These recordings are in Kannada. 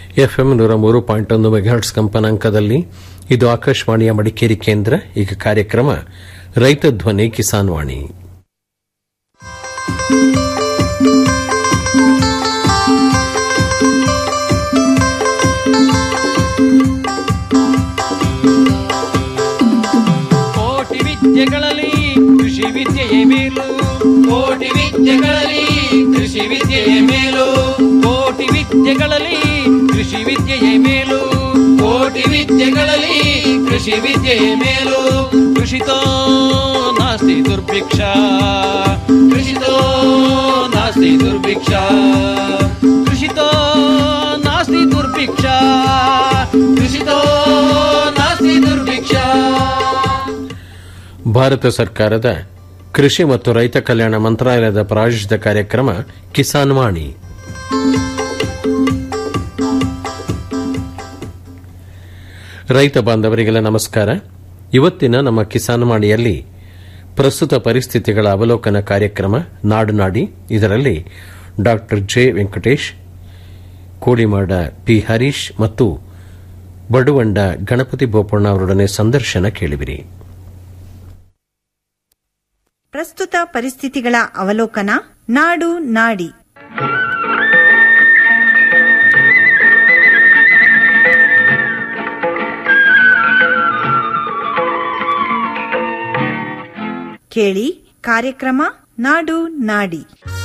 ಎಫ್ಎಂ ನೂರ ಮೂರು ಪಾಯಿಂಟ್ ಒಂದು ಮೆಗಾಹರ್ಟ್ಸ್ ಕಂಪನಾಂಕದಲ್ಲಿ ಇದು ಆಕಾಶವಾಣಿಯ ಮಡಿಕೇರಿ ಕೇಂದ್ರ ಈಗ ಕಾರ್ಯಕ್ರಮ ರೈತ ಧ್ವನಿ ಕಿಸಾನ್ ವಾಣಿ ಕೋಟಿ ವಿದ್ಯೆಗಳಲ್ಲಿ ಕೃಷಿ ವಿದ್ಯೆಯೇ ಮೇಲು ಕೋಟಿ ವಿದ್ಯೆಗಳಲ್ಲಿ ಕೃಷಿ ವಿದ್ಯೆಯೇ ಮೇಲು ಕೋಟಿ ವಿದ್ಯೆಗಳಲ್ಲಿ ಕೃಷಿ ವಿದ್ಯೆಯೇ ಮೇಲು ಕೋಟಿ ವಿದ್ಯೆಗಳಲ್ಲಿ ಕೃಷಿ ವಿದ್ಯೆಯೇ ಮೇಲು ಕೃಷಿತೋ ನಾಸ್ತಿ ದುರ್ಭಿಕ್ಷ ಕೃಷಿತೋ ನಾಸ್ತಿ ದುರ್ಭಿಕ್ಷ ಕೃಷಿತೋ ನಾಸ್ತಿ ದುರ್ಭಿಕ್ಷ ಕೃಷಿತೋ ನಾಸ್ತಿ ದುರ್ಭಿಕ್ಷ ಭಾರತ ಸರ್ಕಾರದ ಕೃಷಿ ಮತ್ತು ರೈತ ಕಲ್ಯಾಣ ಮಂತ್ರಾಲಯದ ಪ್ರಾಯೋಜಿತ ಕಾರ್ಯಕ್ರಮ ಕಿಸಾನ್ ವಾಣಿ ರೈತ ಬಾಂಧವರಿಗೆಲ್ಲ ನಮಸ್ಕಾರ ಇವತ್ತಿನ ನಮ್ಮ ಕಿಸಾನ್ ವಾಣಿಯಲ್ಲಿ ಪ್ರಸ್ತುತ ಪರಿಸ್ಥಿತಿಗಳ ಅವಲೋಕನ ಕಾರ್ಯಕ್ರಮ ನಾಡು ನಾಡಿ ಇದರಲ್ಲಿ ಡಾ ಜೆ ವೆಂಕಟೇಶ್ ಕೋಡಿಮಾಡ ಪಿ ಹರೀಶ್ ಮತ್ತು ಬಡುವಂಡ ಗಣಪತಿ ಬೋಪಣ್ಣ ಅವರೊಡನೆ ಸಂದರ್ಶನ ಕೇಳಿಬಿರಿ ಪ್ರಸ್ತುತ ಪರಿಸ್ಥಿತಿಗಳ ಅವಲೋಕನ ನಾಡು ನಾಡಿ ಕೇಳಿ ಕಾರ್ಯಕ್ರಮ ನಾಡು ನಾಡಿ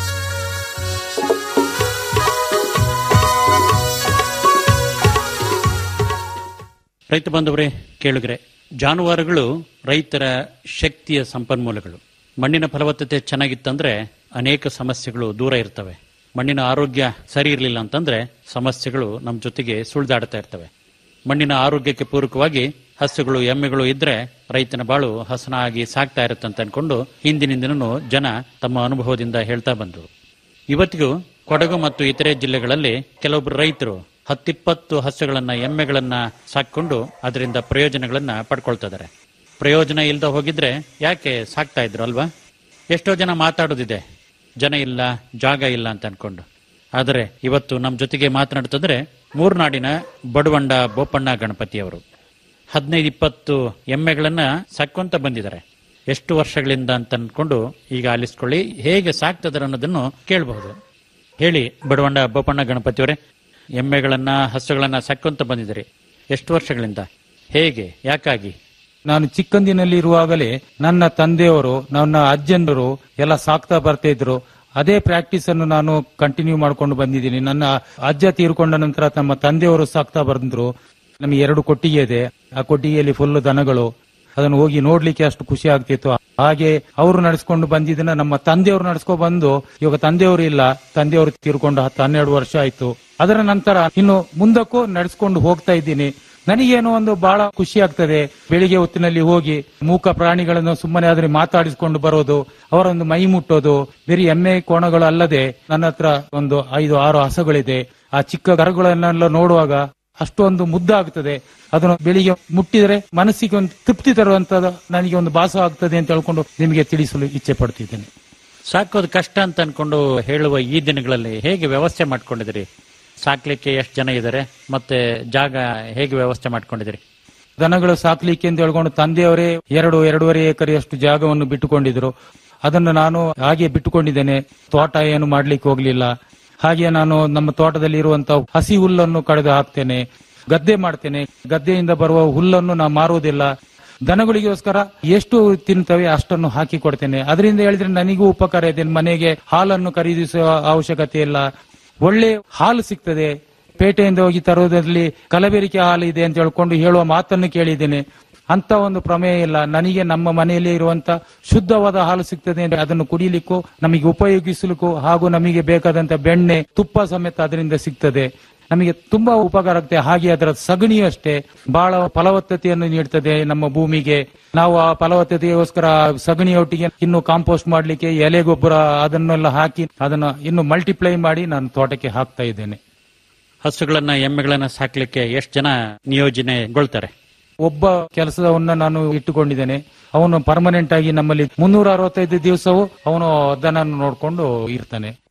ರೈತ ಬಾಂಧವರೇ ಕೇಳುಗರೆ ಜಾನುವಾರುಗಳು ರೈತರ ಶಕ್ತಿಯ ಸಂಪನ್ಮೂಲಗಳು ಮಣ್ಣಿನ ಫಲವತ್ತತೆ ಚೆನ್ನಾಗಿತ್ತಂದ್ರೆ ಅನೇಕ ಸಮಸ್ಯೆಗಳು ದೂರ ಇರ್ತವೆ ಮಣ್ಣಿನ ಆರೋಗ್ಯ ಸರಿ ಇರಲಿಲ್ಲ ಅಂತಂದ್ರೆ ಸಮಸ್ಯೆಗಳು ನಮ್ಮ ಜೊತೆಗೆ ಸುಳಿದಾಡ್ತಾ ಇರ್ತವೆ ಮಣ್ಣಿನ ಆರೋಗ್ಯಕ್ಕೆ ಪೂರಕವಾಗಿ ಹಸುಗಳು ಎಮ್ಮೆಗಳು ಇದ್ರೆ ರೈತನ ಬಾಳು ಹಸನಾಗಿ ಸಾಕ್ತಾ ಇರುತ್ತೆ ಅಂತ ಅನ್ಕೊಂಡು ಹಿಂದಿನಿಂದನೂ ಜನ ತಮ್ಮ ಅನುಭವದಿಂದ ಹೇಳ್ತಾ ಬಂದರು ಇವತ್ತಿಗೂ ಕೊಡಗು ಮತ್ತು ಇತರೆ ಜಿಲ್ಲೆಗಳಲ್ಲಿ ಕೆಲವೊಬ್ಬರು ರೈತರು ಹತ್ತಿಪ್ಪತ್ತು ಹಸುಗಳನ್ನ ಎಮ್ಮೆಗಳನ್ನ ಸಾಕೊಂಡು ಅದರಿಂದ ಪ್ರಯೋಜನಗಳನ್ನ ಪಡ್ಕೊಳ್ತಾ ಇದಾರೆ ಪ್ರಯೋಜನ ಇಲ್ದ ಹೋಗಿದ್ರೆ ಯಾಕೆ ಸಾಕ್ತಾ ಇದ್ರು ಅಲ್ವಾ ಎಷ್ಟೋ ಜನ ಮಾತಾಡೋದಿದೆ ಜನ ಇಲ್ಲ ಜಾಗ ಇಲ್ಲ ಅಂತ ಅನ್ಕೊಂಡು ಆದರೆ ಇವತ್ತು ನಮ್ಮ ಜೊತೆಗೆ ಮಾತನಾಡ್ತಿದ್ರೆ ಮೂರ್ನಾಡಿನ ಬಡವಂಡ ಬೋಪಣ್ಣ ಗಣಪತಿಯವರು ಹದಿನೈದು ಇಪ್ಪತ್ತು ಎಮ್ಮೆಗಳನ್ನ ಸಾಕೊಂತ ಬಂದಿದ್ದಾರೆ ಎಷ್ಟು ವರ್ಷಗಳಿಂದ ಅಂತ ಅನ್ಕೊಂಡು ಈಗ ಆಲಿಸ್ಕೊಳ್ಳಿ ಹೇಗೆ ಸಾಕ್ತದಾರೆ ಅನ್ನೋದನ್ನು ಕೇಳಬಹುದು ಹೇಳಿ ಬಡವಂಡ ಬೋಪಣ್ಣ ಗಣಪತಿಯವರೇ ಎಮ್ಮೆಗಳನ್ನ ಹಸುಗಳನ್ನ ಸಾಕೊಂತ ಬಂದಿದ್ದೀರಿ ಎಷ್ಟು ವರ್ಷಗಳಿಂದ ಹೇಗೆ ಯಾಕಾಗಿ ನಾನು ಚಿಕ್ಕಂದಿನಲ್ಲಿ ಇರುವಾಗಲೇ ನನ್ನ ತಂದೆಯವರು ನನ್ನ ಅಜ್ಜನರು ಎಲ್ಲ ಸಾಕ್ತಾ ಬರ್ತಾ ಇದ್ರು ಅದೇ ಪ್ರಾಕ್ಟೀಸ್ ಅನ್ನು ನಾನು ಕಂಟಿನ್ಯೂ ಮಾಡ್ಕೊಂಡು ಬಂದಿದ್ದೀನಿ ನನ್ನ ಅಜ್ಜ ತೀರ್ಕೊಂಡ ನಂತರ ನಮ್ಮ ತಂದೆಯವರು ಸಾಕ್ತಾ ಬಂದ್ರು ನಮಗೆ ಎರಡು ಕೊಟ್ಟಿಗೆ ಇದೆ ಆ ಕೊಟ್ಟಿಗೆಯಲ್ಲಿ ಫುಲ್ ದನಗಳು ಅದನ್ನು ಹೋಗಿ ನೋಡ್ಲಿಕ್ಕೆ ಅಷ್ಟು ಖುಷಿ ಆಗ್ತಿತ್ತು ಹಾಗೆ ಅವರು ನಡೆಸ್ಕೊಂಡು ಬಂದಿದ್ದನ್ನ ನಮ್ಮ ತಂದೆಯವರು ನಡೆಸ್ಕೊ ಬಂದು ಇವಾಗ ತಂದೆಯವರು ಇಲ್ಲ ತಂದೆಯವರು ತೀರ್ಕೊಂಡು ಹತ್ತು ಹನ್ನೆರಡು ವರ್ಷ ಆಯ್ತು ಅದರ ನಂತರ ಇನ್ನು ಮುಂದಕ್ಕೂ ನಡೆಸ್ಕೊಂಡು ಹೋಗ್ತಾ ಇದ್ದೀನಿ ನನಗೇನೋ ಒಂದು ಬಹಳ ಖುಷಿ ಆಗ್ತದೆ ಬೆಳಿಗ್ಗೆ ಹೊತ್ತಿನಲ್ಲಿ ಹೋಗಿ ಮೂಕ ಪ್ರಾಣಿಗಳನ್ನು ಸುಮ್ಮನೆ ಆದ್ರೆ ಮಾತಾಡಿಸ್ಕೊಂಡು ಬರೋದು ಅವರೊಂದು ಮೈ ಮುಟ್ಟೋದು ಬೇರೆ ಎಮ್ಮೆ ಕೋಣಗಳು ಅಲ್ಲದೆ ನನ್ನ ಹತ್ರ ಒಂದು ಐದು ಆರು ಹಸಗಳಿದೆ ಆ ಚಿಕ್ಕ ಕರುಗಳನ್ನೆಲ್ಲ ನೋಡುವಾಗ ಅಷ್ಟೊಂದು ಮುದ್ದಾಗ್ತದೆ ಅದನ್ನು ಬೆಳಿಗ್ಗೆ ಮುಟ್ಟಿದರೆ ಮನಸ್ಸಿಗೆ ಒಂದು ತೃಪ್ತಿ ತರುವಂತದ ನನಗೆ ಒಂದು ಭಾಸ ಆಗ್ತದೆ ಅಂತ ಹೇಳ್ಕೊಂಡು ನಿಮಗೆ ತಿಳಿಸಲು ಇಚ್ಛೆ ಪಡ್ತಿದ್ದೇನೆ ಸಾಕೋದು ಕಷ್ಟ ಅಂತ ಅನ್ಕೊಂಡು ಹೇಳುವ ಈ ದಿನಗಳಲ್ಲಿ ಹೇಗೆ ವ್ಯವಸ್ಥೆ ಮಾಡ್ಕೊಂಡಿದ್ದೀರಿ ಸಾಕ್ಲಿಕ್ಕೆ ಎಷ್ಟು ಜನ ಇದ್ದಾರೆ ಮತ್ತೆ ಜಾಗ ಹೇಗೆ ವ್ಯವಸ್ಥೆ ಮಾಡ್ಕೊಂಡಿದ್ದೀರಿ ದನಗಳು ಸಾಕ್ಲಿಕ್ಕೆ ಅಂತ ಹೇಳ್ಕೊಂಡು ತಂದೆಯವರೇ ಎರಡು ಎರಡೂವರೆ ಎಕರೆಯಷ್ಟು ಜಾಗವನ್ನು ಬಿಟ್ಟುಕೊಂಡಿದ್ರು ಅದನ್ನು ನಾನು ಹಾಗೆ ಬಿಟ್ಟುಕೊಂಡಿದ್ದೇನೆ ತೋಟ ಏನು ಮಾಡ್ಲಿಕ್ಕೆ ಹೋಗ್ಲಿಲ್ಲ ಹಾಗೆ ನಾನು ನಮ್ಮ ತೋಟದಲ್ಲಿ ಇರುವಂತಹ ಹಸಿ ಹುಲ್ಲನ್ನು ಕಳೆದು ಹಾಕ್ತೇನೆ ಗದ್ದೆ ಮಾಡ್ತೇನೆ ಗದ್ದೆಯಿಂದ ಬರುವ ಹುಲ್ಲನ್ನು ನಾ ಮಾರುವುದಿಲ್ಲ ದನಗಳಿಗೋಸ್ಕರ ಎಷ್ಟು ತಿಂತವೆ ಅಷ್ಟನ್ನು ಹಾಕಿ ಕೊಡ್ತೇನೆ ಅದರಿಂದ ಹೇಳಿದ್ರೆ ನನಗೂ ಉಪಕಾರ ಇದೆ ಮನೆಗೆ ಹಾಲನ್ನು ಖರೀದಿಸುವ ಅವಶ್ಯಕತೆ ಇಲ್ಲ ಒಳ್ಳೆ ಹಾಲು ಸಿಗ್ತದೆ ಪೇಟೆಯಿಂದ ಹೋಗಿ ತರುವುದರಲ್ಲಿ ಕಲಬೆರಿಕೆ ಹಾಲು ಇದೆ ಅಂತ ಹೇಳ್ಕೊಂಡು ಹೇಳುವ ಮಾತನ್ನು ಕೇಳಿದ್ದೇನೆ ಅಂತ ಒಂದು ಪ್ರಮೇಯ ಇಲ್ಲ ನನಗೆ ನಮ್ಮ ಮನೆಯಲ್ಲಿ ಇರುವಂತ ಶುದ್ಧವಾದ ಹಾಲು ಸಿಗ್ತದೆ ಅಂದ್ರೆ ಅದನ್ನು ಕುಡಿಲಿಕ್ಕೂ ನಮಗೆ ಉಪಯೋಗಿಸಲಿಕ್ಕೂ ಹಾಗೂ ನಮಗೆ ಬೇಕಾದಂತ ಬೆಣ್ಣೆ ತುಪ್ಪ ಸಮೇತ ಅದರಿಂದ ಸಿಗ್ತದೆ ನಮಗೆ ತುಂಬಾ ಉಪಕಾರ ಆಗ್ತದೆ ಹಾಗೆ ಅದರ ಸಗಣಿಯೂ ಅಷ್ಟೇ ಬಹಳ ಫಲವತ್ತತೆಯನ್ನು ನೀಡ್ತದೆ ನಮ್ಮ ಭೂಮಿಗೆ ನಾವು ಆ ಫಲವತ್ತತೆಗೋಸ್ಕರ ಸಗಣಿಯೊಟ್ಟಿಗೆ ಇನ್ನು ಕಾಂಪೋಸ್ಟ್ ಮಾಡ್ಲಿಕ್ಕೆ ಎಲೆ ಗೊಬ್ಬರ ಅದನ್ನೆಲ್ಲ ಹಾಕಿ ಅದನ್ನ ಇನ್ನು ಮಲ್ಟಿಪ್ಲೈ ಮಾಡಿ ನಾನು ತೋಟಕ್ಕೆ ಹಾಕ್ತಾ ಇದ್ದೇನೆ ಹಸುಗಳನ್ನ ಎಮ್ಮೆಗಳನ್ನ ಸಾಕ್ಲಿಕ್ಕೆ ಎಷ್ಟು ಜನ ನಿಯೋಜನೆಗೊಳ್ತಾರೆ ಒಬ್ಬ ಕೆಲಸವನ್ನ ನಾನು ಇಟ್ಟುಕೊಂಡಿದ್ದೇನೆ ಅವನು ಪರ್ಮನೆಂಟ್ ಆಗಿ ನಮ್ಮಲ್ಲಿ ಮುನ್ನೂರ ಅರವತ್ತೈದು ದಿವಸವು ಅವನು ದನ ನೋಡ್ಕೊಂಡು ಇರ್ತಾನೆ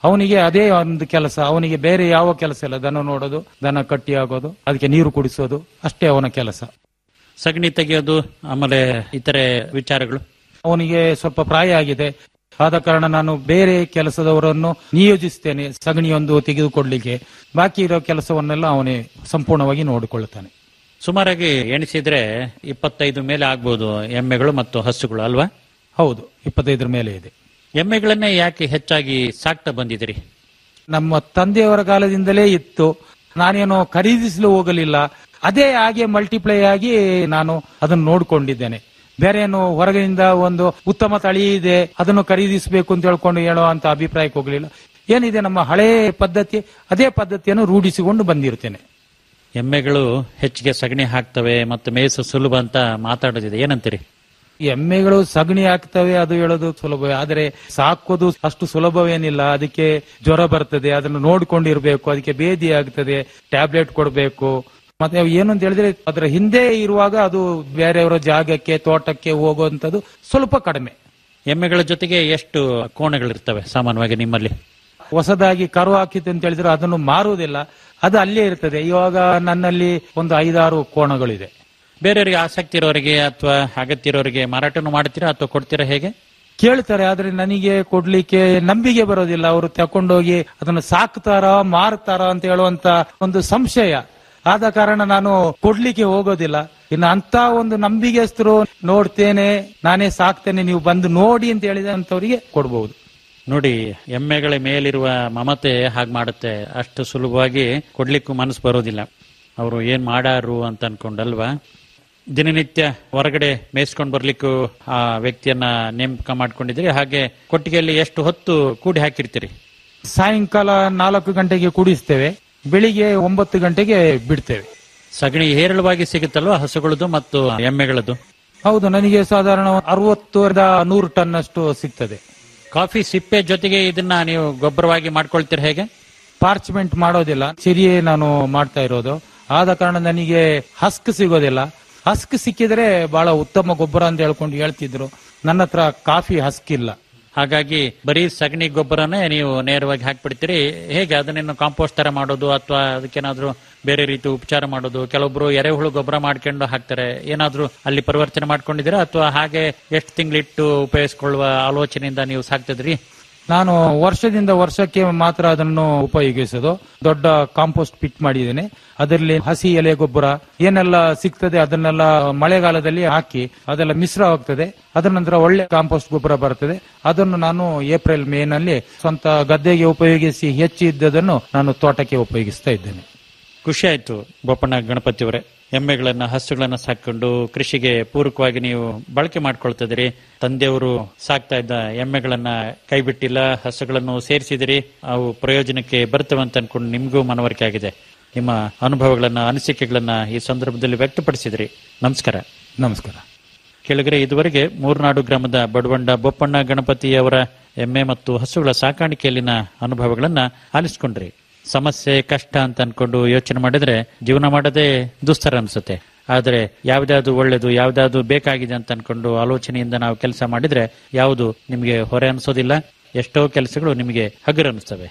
ಅವನಿಗೆ ಅದೇ ಒಂದು ಕೆಲಸ ಅವನಿಗೆ ಬೇರೆ ಯಾವ ಕೆಲಸ ಇಲ್ಲ ದನ ನೋಡೋದು ದನ ಕಟ್ಟಿ ಆಗೋದು ಅದಕ್ಕೆ ನೀರು ಕುಡಿಸೋದು ಅಷ್ಟೇ ಅವನ ಕೆಲಸ ಸಗಣಿ ತೆಗೆಯೋದು ಆಮೇಲೆ ಇತರೆ ವಿಚಾರಗಳು ಅವನಿಗೆ ಸ್ವಲ್ಪ ಪ್ರಾಯ ಆಗಿದೆ ಆದ ಕಾರಣ ನಾನು ಬೇರೆ ಕೆಲಸದವರನ್ನು ನಿಯೋಜಿಸ್ತೇನೆ ಸಗಣಿಯೊಂದು ತೆಗೆದುಕೊಡ್ಲಿಕ್ಕೆ ಬಾಕಿ ಇರೋ ಕೆಲಸವನ್ನೆಲ್ಲ ಅವನೇ ಸಂಪೂರ್ಣವಾಗಿ ನೋಡಿಕೊಳ್ಳುತ್ತಾನೆ ಸುಮಾರಾಗಿ ಎಣಿಸಿದ್ರೆ ಇಪ್ಪತ್ತೈದು ಮೇಲೆ ಆಗ್ಬೋದು ಎಮ್ಮೆಗಳು ಮತ್ತು ಹಸುಗಳು ಅಲ್ವಾ ಹೌದು ಇಪ್ಪತ್ತೈದರ ಮೇಲೆ ಇದೆ ಎಮ್ಮೆಗಳನ್ನೇ ಯಾಕೆ ಹೆಚ್ಚಾಗಿ ಸಾಕ್ತಾ ಬಂದಿದ್ದೀರಿ ನಮ್ಮ ತಂದೆಯವರ ಕಾಲದಿಂದಲೇ ಇತ್ತು ನಾನೇನು ಖರೀದಿಸಲು ಹೋಗಲಿಲ್ಲ ಅದೇ ಹಾಗೆ ಮಲ್ಟಿಪ್ಲೈ ಆಗಿ ನಾನು ಅದನ್ನು ನೋಡಿಕೊಂಡಿದ್ದೇನೆ ಬೇರೆ ಏನು ಹೊರಗಿನಿಂದ ಒಂದು ಉತ್ತಮ ತಳಿ ಇದೆ ಅದನ್ನು ಖರೀದಿಸಬೇಕು ಅಂತ ಹೇಳ್ಕೊಂಡು ಹೇಳುವಂತ ಅಭಿಪ್ರಾಯಕ್ಕೆ ಹೋಗಲಿಲ್ಲ ಏನಿದೆ ನಮ್ಮ ಹಳೆ ಪದ್ಧತಿ ಅದೇ ಪದ್ಧತಿಯನ್ನು ರೂಢಿಸಿಕೊಂಡು ಬಂದಿರ್ತೇನೆ ಎಮ್ಮೆಗಳು ಹೆಚ್ಚಿಗೆ ಸಗಣಿ ಹಾಕ್ತವೆ ಮತ್ತು ಮೇಯಿಸು ಸುಲಭ ಅಂತ ಮಾತಾಡೋದಿದೆ ಏನಂತೀರಿ ಎಮ್ಮೆಗಳು ಸಗಣಿ ಹಾಕ್ತವೆ ಅದು ಹೇಳೋದು ಸುಲಭವೇ ಆದರೆ ಸಾಕೋದು ಅಷ್ಟು ಸುಲಭವೇನಿಲ್ಲ ಅದಕ್ಕೆ ಜ್ವರ ಬರ್ತದೆ ಅದನ್ನು ನೋಡ್ಕೊಂಡಿರ್ಬೇಕು ಅದಕ್ಕೆ ಬೇದಿ ಆಗ್ತದೆ ಟ್ಯಾಬ್ಲೆಟ್ ಕೊಡಬೇಕು ಮತ್ತೆ ಏನು ಅಂತ ಹೇಳಿದ್ರೆ ಅದರ ಹಿಂದೆ ಇರುವಾಗ ಅದು ಬೇರೆಯವರ ಜಾಗಕ್ಕೆ ತೋಟಕ್ಕೆ ಹೋಗುವಂತದ್ದು ಸ್ವಲ್ಪ ಕಡಿಮೆ ಎಮ್ಮೆಗಳ ಜೊತೆಗೆ ಎಷ್ಟು ಕೋಣಗಳಿರ್ತವೆ ಸಾಮಾನ್ಯವಾಗಿ ನಿಮ್ಮಲ್ಲಿ ಹೊಸದಾಗಿ ಕರು ಹಾಕಿತ್ತು ಅಂತ ಹೇಳಿದ್ರೆ ಅದನ್ನು ಮಾರುವುದಿಲ್ಲ ಅದು ಅಲ್ಲೇ ಇರ್ತದೆ ಇವಾಗ ನನ್ನಲ್ಲಿ ಒಂದು ಐದಾರು ಕೋಣಗಳಿದೆ ಬೇರೆಯವರಿಗೆ ಆಸಕ್ತಿ ಇರೋರಿಗೆ ಅಥವಾ ಅಗತ್ಯ ಇರೋರಿಗೆ ಮಾರಾಟನೂ ಮಾಡ್ತೀರಾ ಅಥವಾ ಕೊಡ್ತೀರಾ ಹೇಗೆ ಕೇಳ್ತಾರೆ ಆದ್ರೆ ನನಗೆ ಕೊಡ್ಲಿಕ್ಕೆ ನಂಬಿಕೆ ಬರೋದಿಲ್ಲ ಅವರು ತಕೊಂಡೋಗಿ ಅದನ್ನು ಸಾಕ್ತಾರ ಮಾರ್ತಾರ ಅಂತ ಹೇಳುವಂತ ಒಂದು ಸಂಶಯ ಆದ ಕಾರಣ ನಾನು ಕೊಡ್ಲಿಕ್ಕೆ ಹೋಗೋದಿಲ್ಲ ಇನ್ನು ಅಂತ ಒಂದು ನಂಬಿಕೆಸ್ತರು ನೋಡ್ತೇನೆ ನಾನೇ ಸಾಕ್ತೇನೆ ನೀವು ಬಂದು ನೋಡಿ ಅಂತ ಹೇಳಿದಂತವರಿಗೆ ಕೊಡ್ಬಹುದು ನೋಡಿ ಎಮ್ಮೆಗಳ ಮೇಲಿರುವ ಮಮತೆ ಹಾಗೆ ಮಾಡುತ್ತೆ ಅಷ್ಟು ಸುಲಭವಾಗಿ ಕೊಡ್ಲಿಕ್ಕೂ ಮನಸ್ಸು ಬರೋದಿಲ್ಲ ಅವರು ಏನ್ ಮಾಡಾರು ಅಂತ ಅನ್ಕೊಂಡಲ್ವಾ ದಿನನಿತ್ಯ ಹೊರಗಡೆ ಮೇಯಿಸ್ಕೊಂಡು ಬರ್ಲಿಕ್ಕೂ ಆ ವ್ಯಕ್ತಿಯನ್ನ ನೇಮಕ ಮಾಡ್ಕೊಂಡಿದ್ದೀರಿ ಹಾಗೆ ಕೊಟ್ಟಿಗೆಯಲ್ಲಿ ಎಷ್ಟು ಹೊತ್ತು ಕೂಡಿ ಹಾಕಿರ್ತೀರಿ ಸಾಯಂಕಾಲ ನಾಲ್ಕು ಗಂಟೆಗೆ ಕುಡಿಸ್ತೇವೆ ಬೆಳಿಗ್ಗೆ ಒಂಬತ್ತು ಗಂಟೆಗೆ ಬಿಡ್ತೇವೆ ಸಗಣಿ ಹೇರಳವಾಗಿ ಸಿಗುತ್ತಲ್ವಾ ಹಸುಗಳದ್ದು ಮತ್ತು ಎಮ್ಮೆಗಳದ್ದು ಹೌದು ನನಗೆ ಸಾಧಾರಣ ಅರವತ್ತರಿಂದ ನೂರು ಟನ್ ಅಷ್ಟು ಸಿಗ್ತದೆ ಕಾಫಿ ಸಿಪ್ಪೆ ಜೊತೆಗೆ ಇದನ್ನ ನೀವು ಗೊಬ್ಬರವಾಗಿ ಮಾಡ್ಕೊಳ್ತೀರಾ ಹೇಗೆ ಪಾರ್ಚ್ಮೆಂಟ್ ಮಾಡೋದಿಲ್ಲ ಸಿರಿಯೇ ನಾನು ಮಾಡ್ತಾ ಇರೋದು ಆದ ಕಾರಣ ನನಗೆ ಹಸ್ಕ್ ಸಿಗೋದಿಲ್ಲ ಹಸ್ಕ್ ಸಿಕ್ಕಿದ್ರೆ ಬಹಳ ಉತ್ತಮ ಗೊಬ್ಬರ ಅಂತ ಹೇಳ್ಕೊಂಡು ಹೇಳ್ತಿದ್ರು ನನ್ನ ಹತ್ರ ಕಾಫಿ ಹಸ್ಕ್ ಇಲ್ಲ ಹಾಗಾಗಿ ಬರೀ ಸಗಣಿ ಗೊಬ್ಬರನೇ ನೀವು ನೇರವಾಗಿ ಹಾಕ್ಬಿಡ್ತೀರಿ ಹೇಗೆ ಅದನ್ನೇನು ಕಾಂಪೋಸ್ಟ್ ತರ ಮಾಡೋದು ಅಥವಾ ಅದಕ್ಕೇನಾದ್ರೂ ಬೇರೆ ರೀತಿ ಉಪಚಾರ ಮಾಡೋದು ಕೆಲವೊಬ್ರು ಎರೆಹುಳು ಗೊಬ್ಬರ ಮಾಡ್ಕೊಂಡು ಹಾಕ್ತಾರೆ ಏನಾದ್ರೂ ಅಲ್ಲಿ ಪರಿವರ್ತನೆ ಮಾಡ್ಕೊಂಡಿದ್ದೀರಾ ಅಥವಾ ಹಾಗೆ ಎಷ್ಟು ತಿಂಗಳಿಟ್ಟು ಉಪಯೋಗಿಸ್ಕೊಳ್ಳುವ ಆಲೋಚನೆಯಿಂದ ನೀವು ಸಾಕ್ತಿದ್ರಿ ನಾನು ವರ್ಷದಿಂದ ವರ್ಷಕ್ಕೆ ಮಾತ್ರ ಅದನ್ನು ಉಪಯೋಗಿಸೋದು ದೊಡ್ಡ ಕಾಂಪೋಸ್ಟ್ ಪಿಟ್ ಮಾಡಿದ್ದೇನೆ ಅದರಲ್ಲಿ ಹಸಿ ಎಲೆ ಗೊಬ್ಬರ ಏನೆಲ್ಲ ಸಿಗ್ತದೆ ಅದನ್ನೆಲ್ಲ ಮಳೆಗಾಲದಲ್ಲಿ ಹಾಕಿ ಅದೆಲ್ಲ ಮಿಶ್ರ ಆಗ್ತದೆ ಅದರ ನಂತರ ಒಳ್ಳೆ ಕಾಂಪೋಸ್ಟ್ ಗೊಬ್ಬರ ಬರ್ತದೆ ಅದನ್ನು ನಾನು ಏಪ್ರಿಲ್ ಮೇ ನಲ್ಲಿ ಸ್ವಂತ ಗದ್ದೆಗೆ ಉಪಯೋಗಿಸಿ ಹೆಚ್ಚಿದ್ದದನ್ನು ನಾನು ತೋಟಕ್ಕೆ ಉಪಯೋಗಿಸ್ತಾ ಇದ್ದೇನೆ ಖುಷಿ ಆಯ್ತು ಬೋಪಣ್ಣ ಗಣಪತಿಯವರೇ ಎಮ್ಮೆಗಳನ್ನ ಹಸುಗಳನ್ನ ಸಾಕೊಂಡು ಕೃಷಿಗೆ ಪೂರಕವಾಗಿ ನೀವು ಬಳಕೆ ಮಾಡ್ಕೊಳ್ತಿದ್ದೀರಿ ತಂದೆಯವರು ಸಾಕ್ತಾ ಇದ್ದ ಎಮ್ಮೆಗಳನ್ನ ಕೈ ಬಿಟ್ಟಿಲ್ಲ ಹಸುಗಳನ್ನು ಸೇರಿಸಿದಿರಿ ಅವು ಪ್ರಯೋಜನಕ್ಕೆ ಬರ್ತವೆ ಅಂತ ಅನ್ಕೊಂಡು ನಿಮಗೂ ಮನವರಿಕೆ ಆಗಿದೆ ನಿಮ್ಮ ಅನುಭವಗಳನ್ನ ಅನಿಸಿಕೆಗಳನ್ನ ಈ ಸಂದರ್ಭದಲ್ಲಿ ವ್ಯಕ್ತಪಡಿಸಿದ್ರಿ ನಮಸ್ಕಾರ ನಮಸ್ಕಾರ ಕೆಳಗರೆ ಇದುವರೆಗೆ ಮೂರ್ನಾಡು ಗ್ರಾಮದ ಬಡವಂಡ ಬೊಪ್ಪಣ್ಣ ಗಣಪತಿ ಅವರ ಎಮ್ಮೆ ಮತ್ತು ಹಸುಗಳ ಸಾಕಾಣಿಕೆಯಲ್ಲಿನ ಅನುಭವಗಳನ್ನ ಆಲಿಸ್ಕೊಂಡ್ರಿ ಸಮಸ್ಯೆ ಕಷ್ಟ ಅಂತ ಅನ್ಕೊಂಡು ಯೋಚನೆ ಮಾಡಿದ್ರೆ ಜೀವನ ಮಾಡೋದೇ ದುಸ್ತರ ಅನ್ಸುತ್ತೆ ಆದ್ರೆ ಯಾವ್ದಾದ್ರು ಒಳ್ಳೇದು ಯಾವ್ದಾದ್ರು ಬೇಕಾಗಿದೆ ಅಂತ ಅನ್ಕೊಂಡು ಆಲೋಚನೆಯಿಂದ ನಾವು ಕೆಲಸ ಮಾಡಿದ್ರೆ ಯಾವುದು ನಿಮಗೆ ಹೊರೆ ಅನ್ಸೋದಿಲ್ಲ ಎಷ್ಟೋ ಕೆಲಸಗಳು ನಿಮಗೆ ಹಗುರ ಅನಿಸ್ತವೆ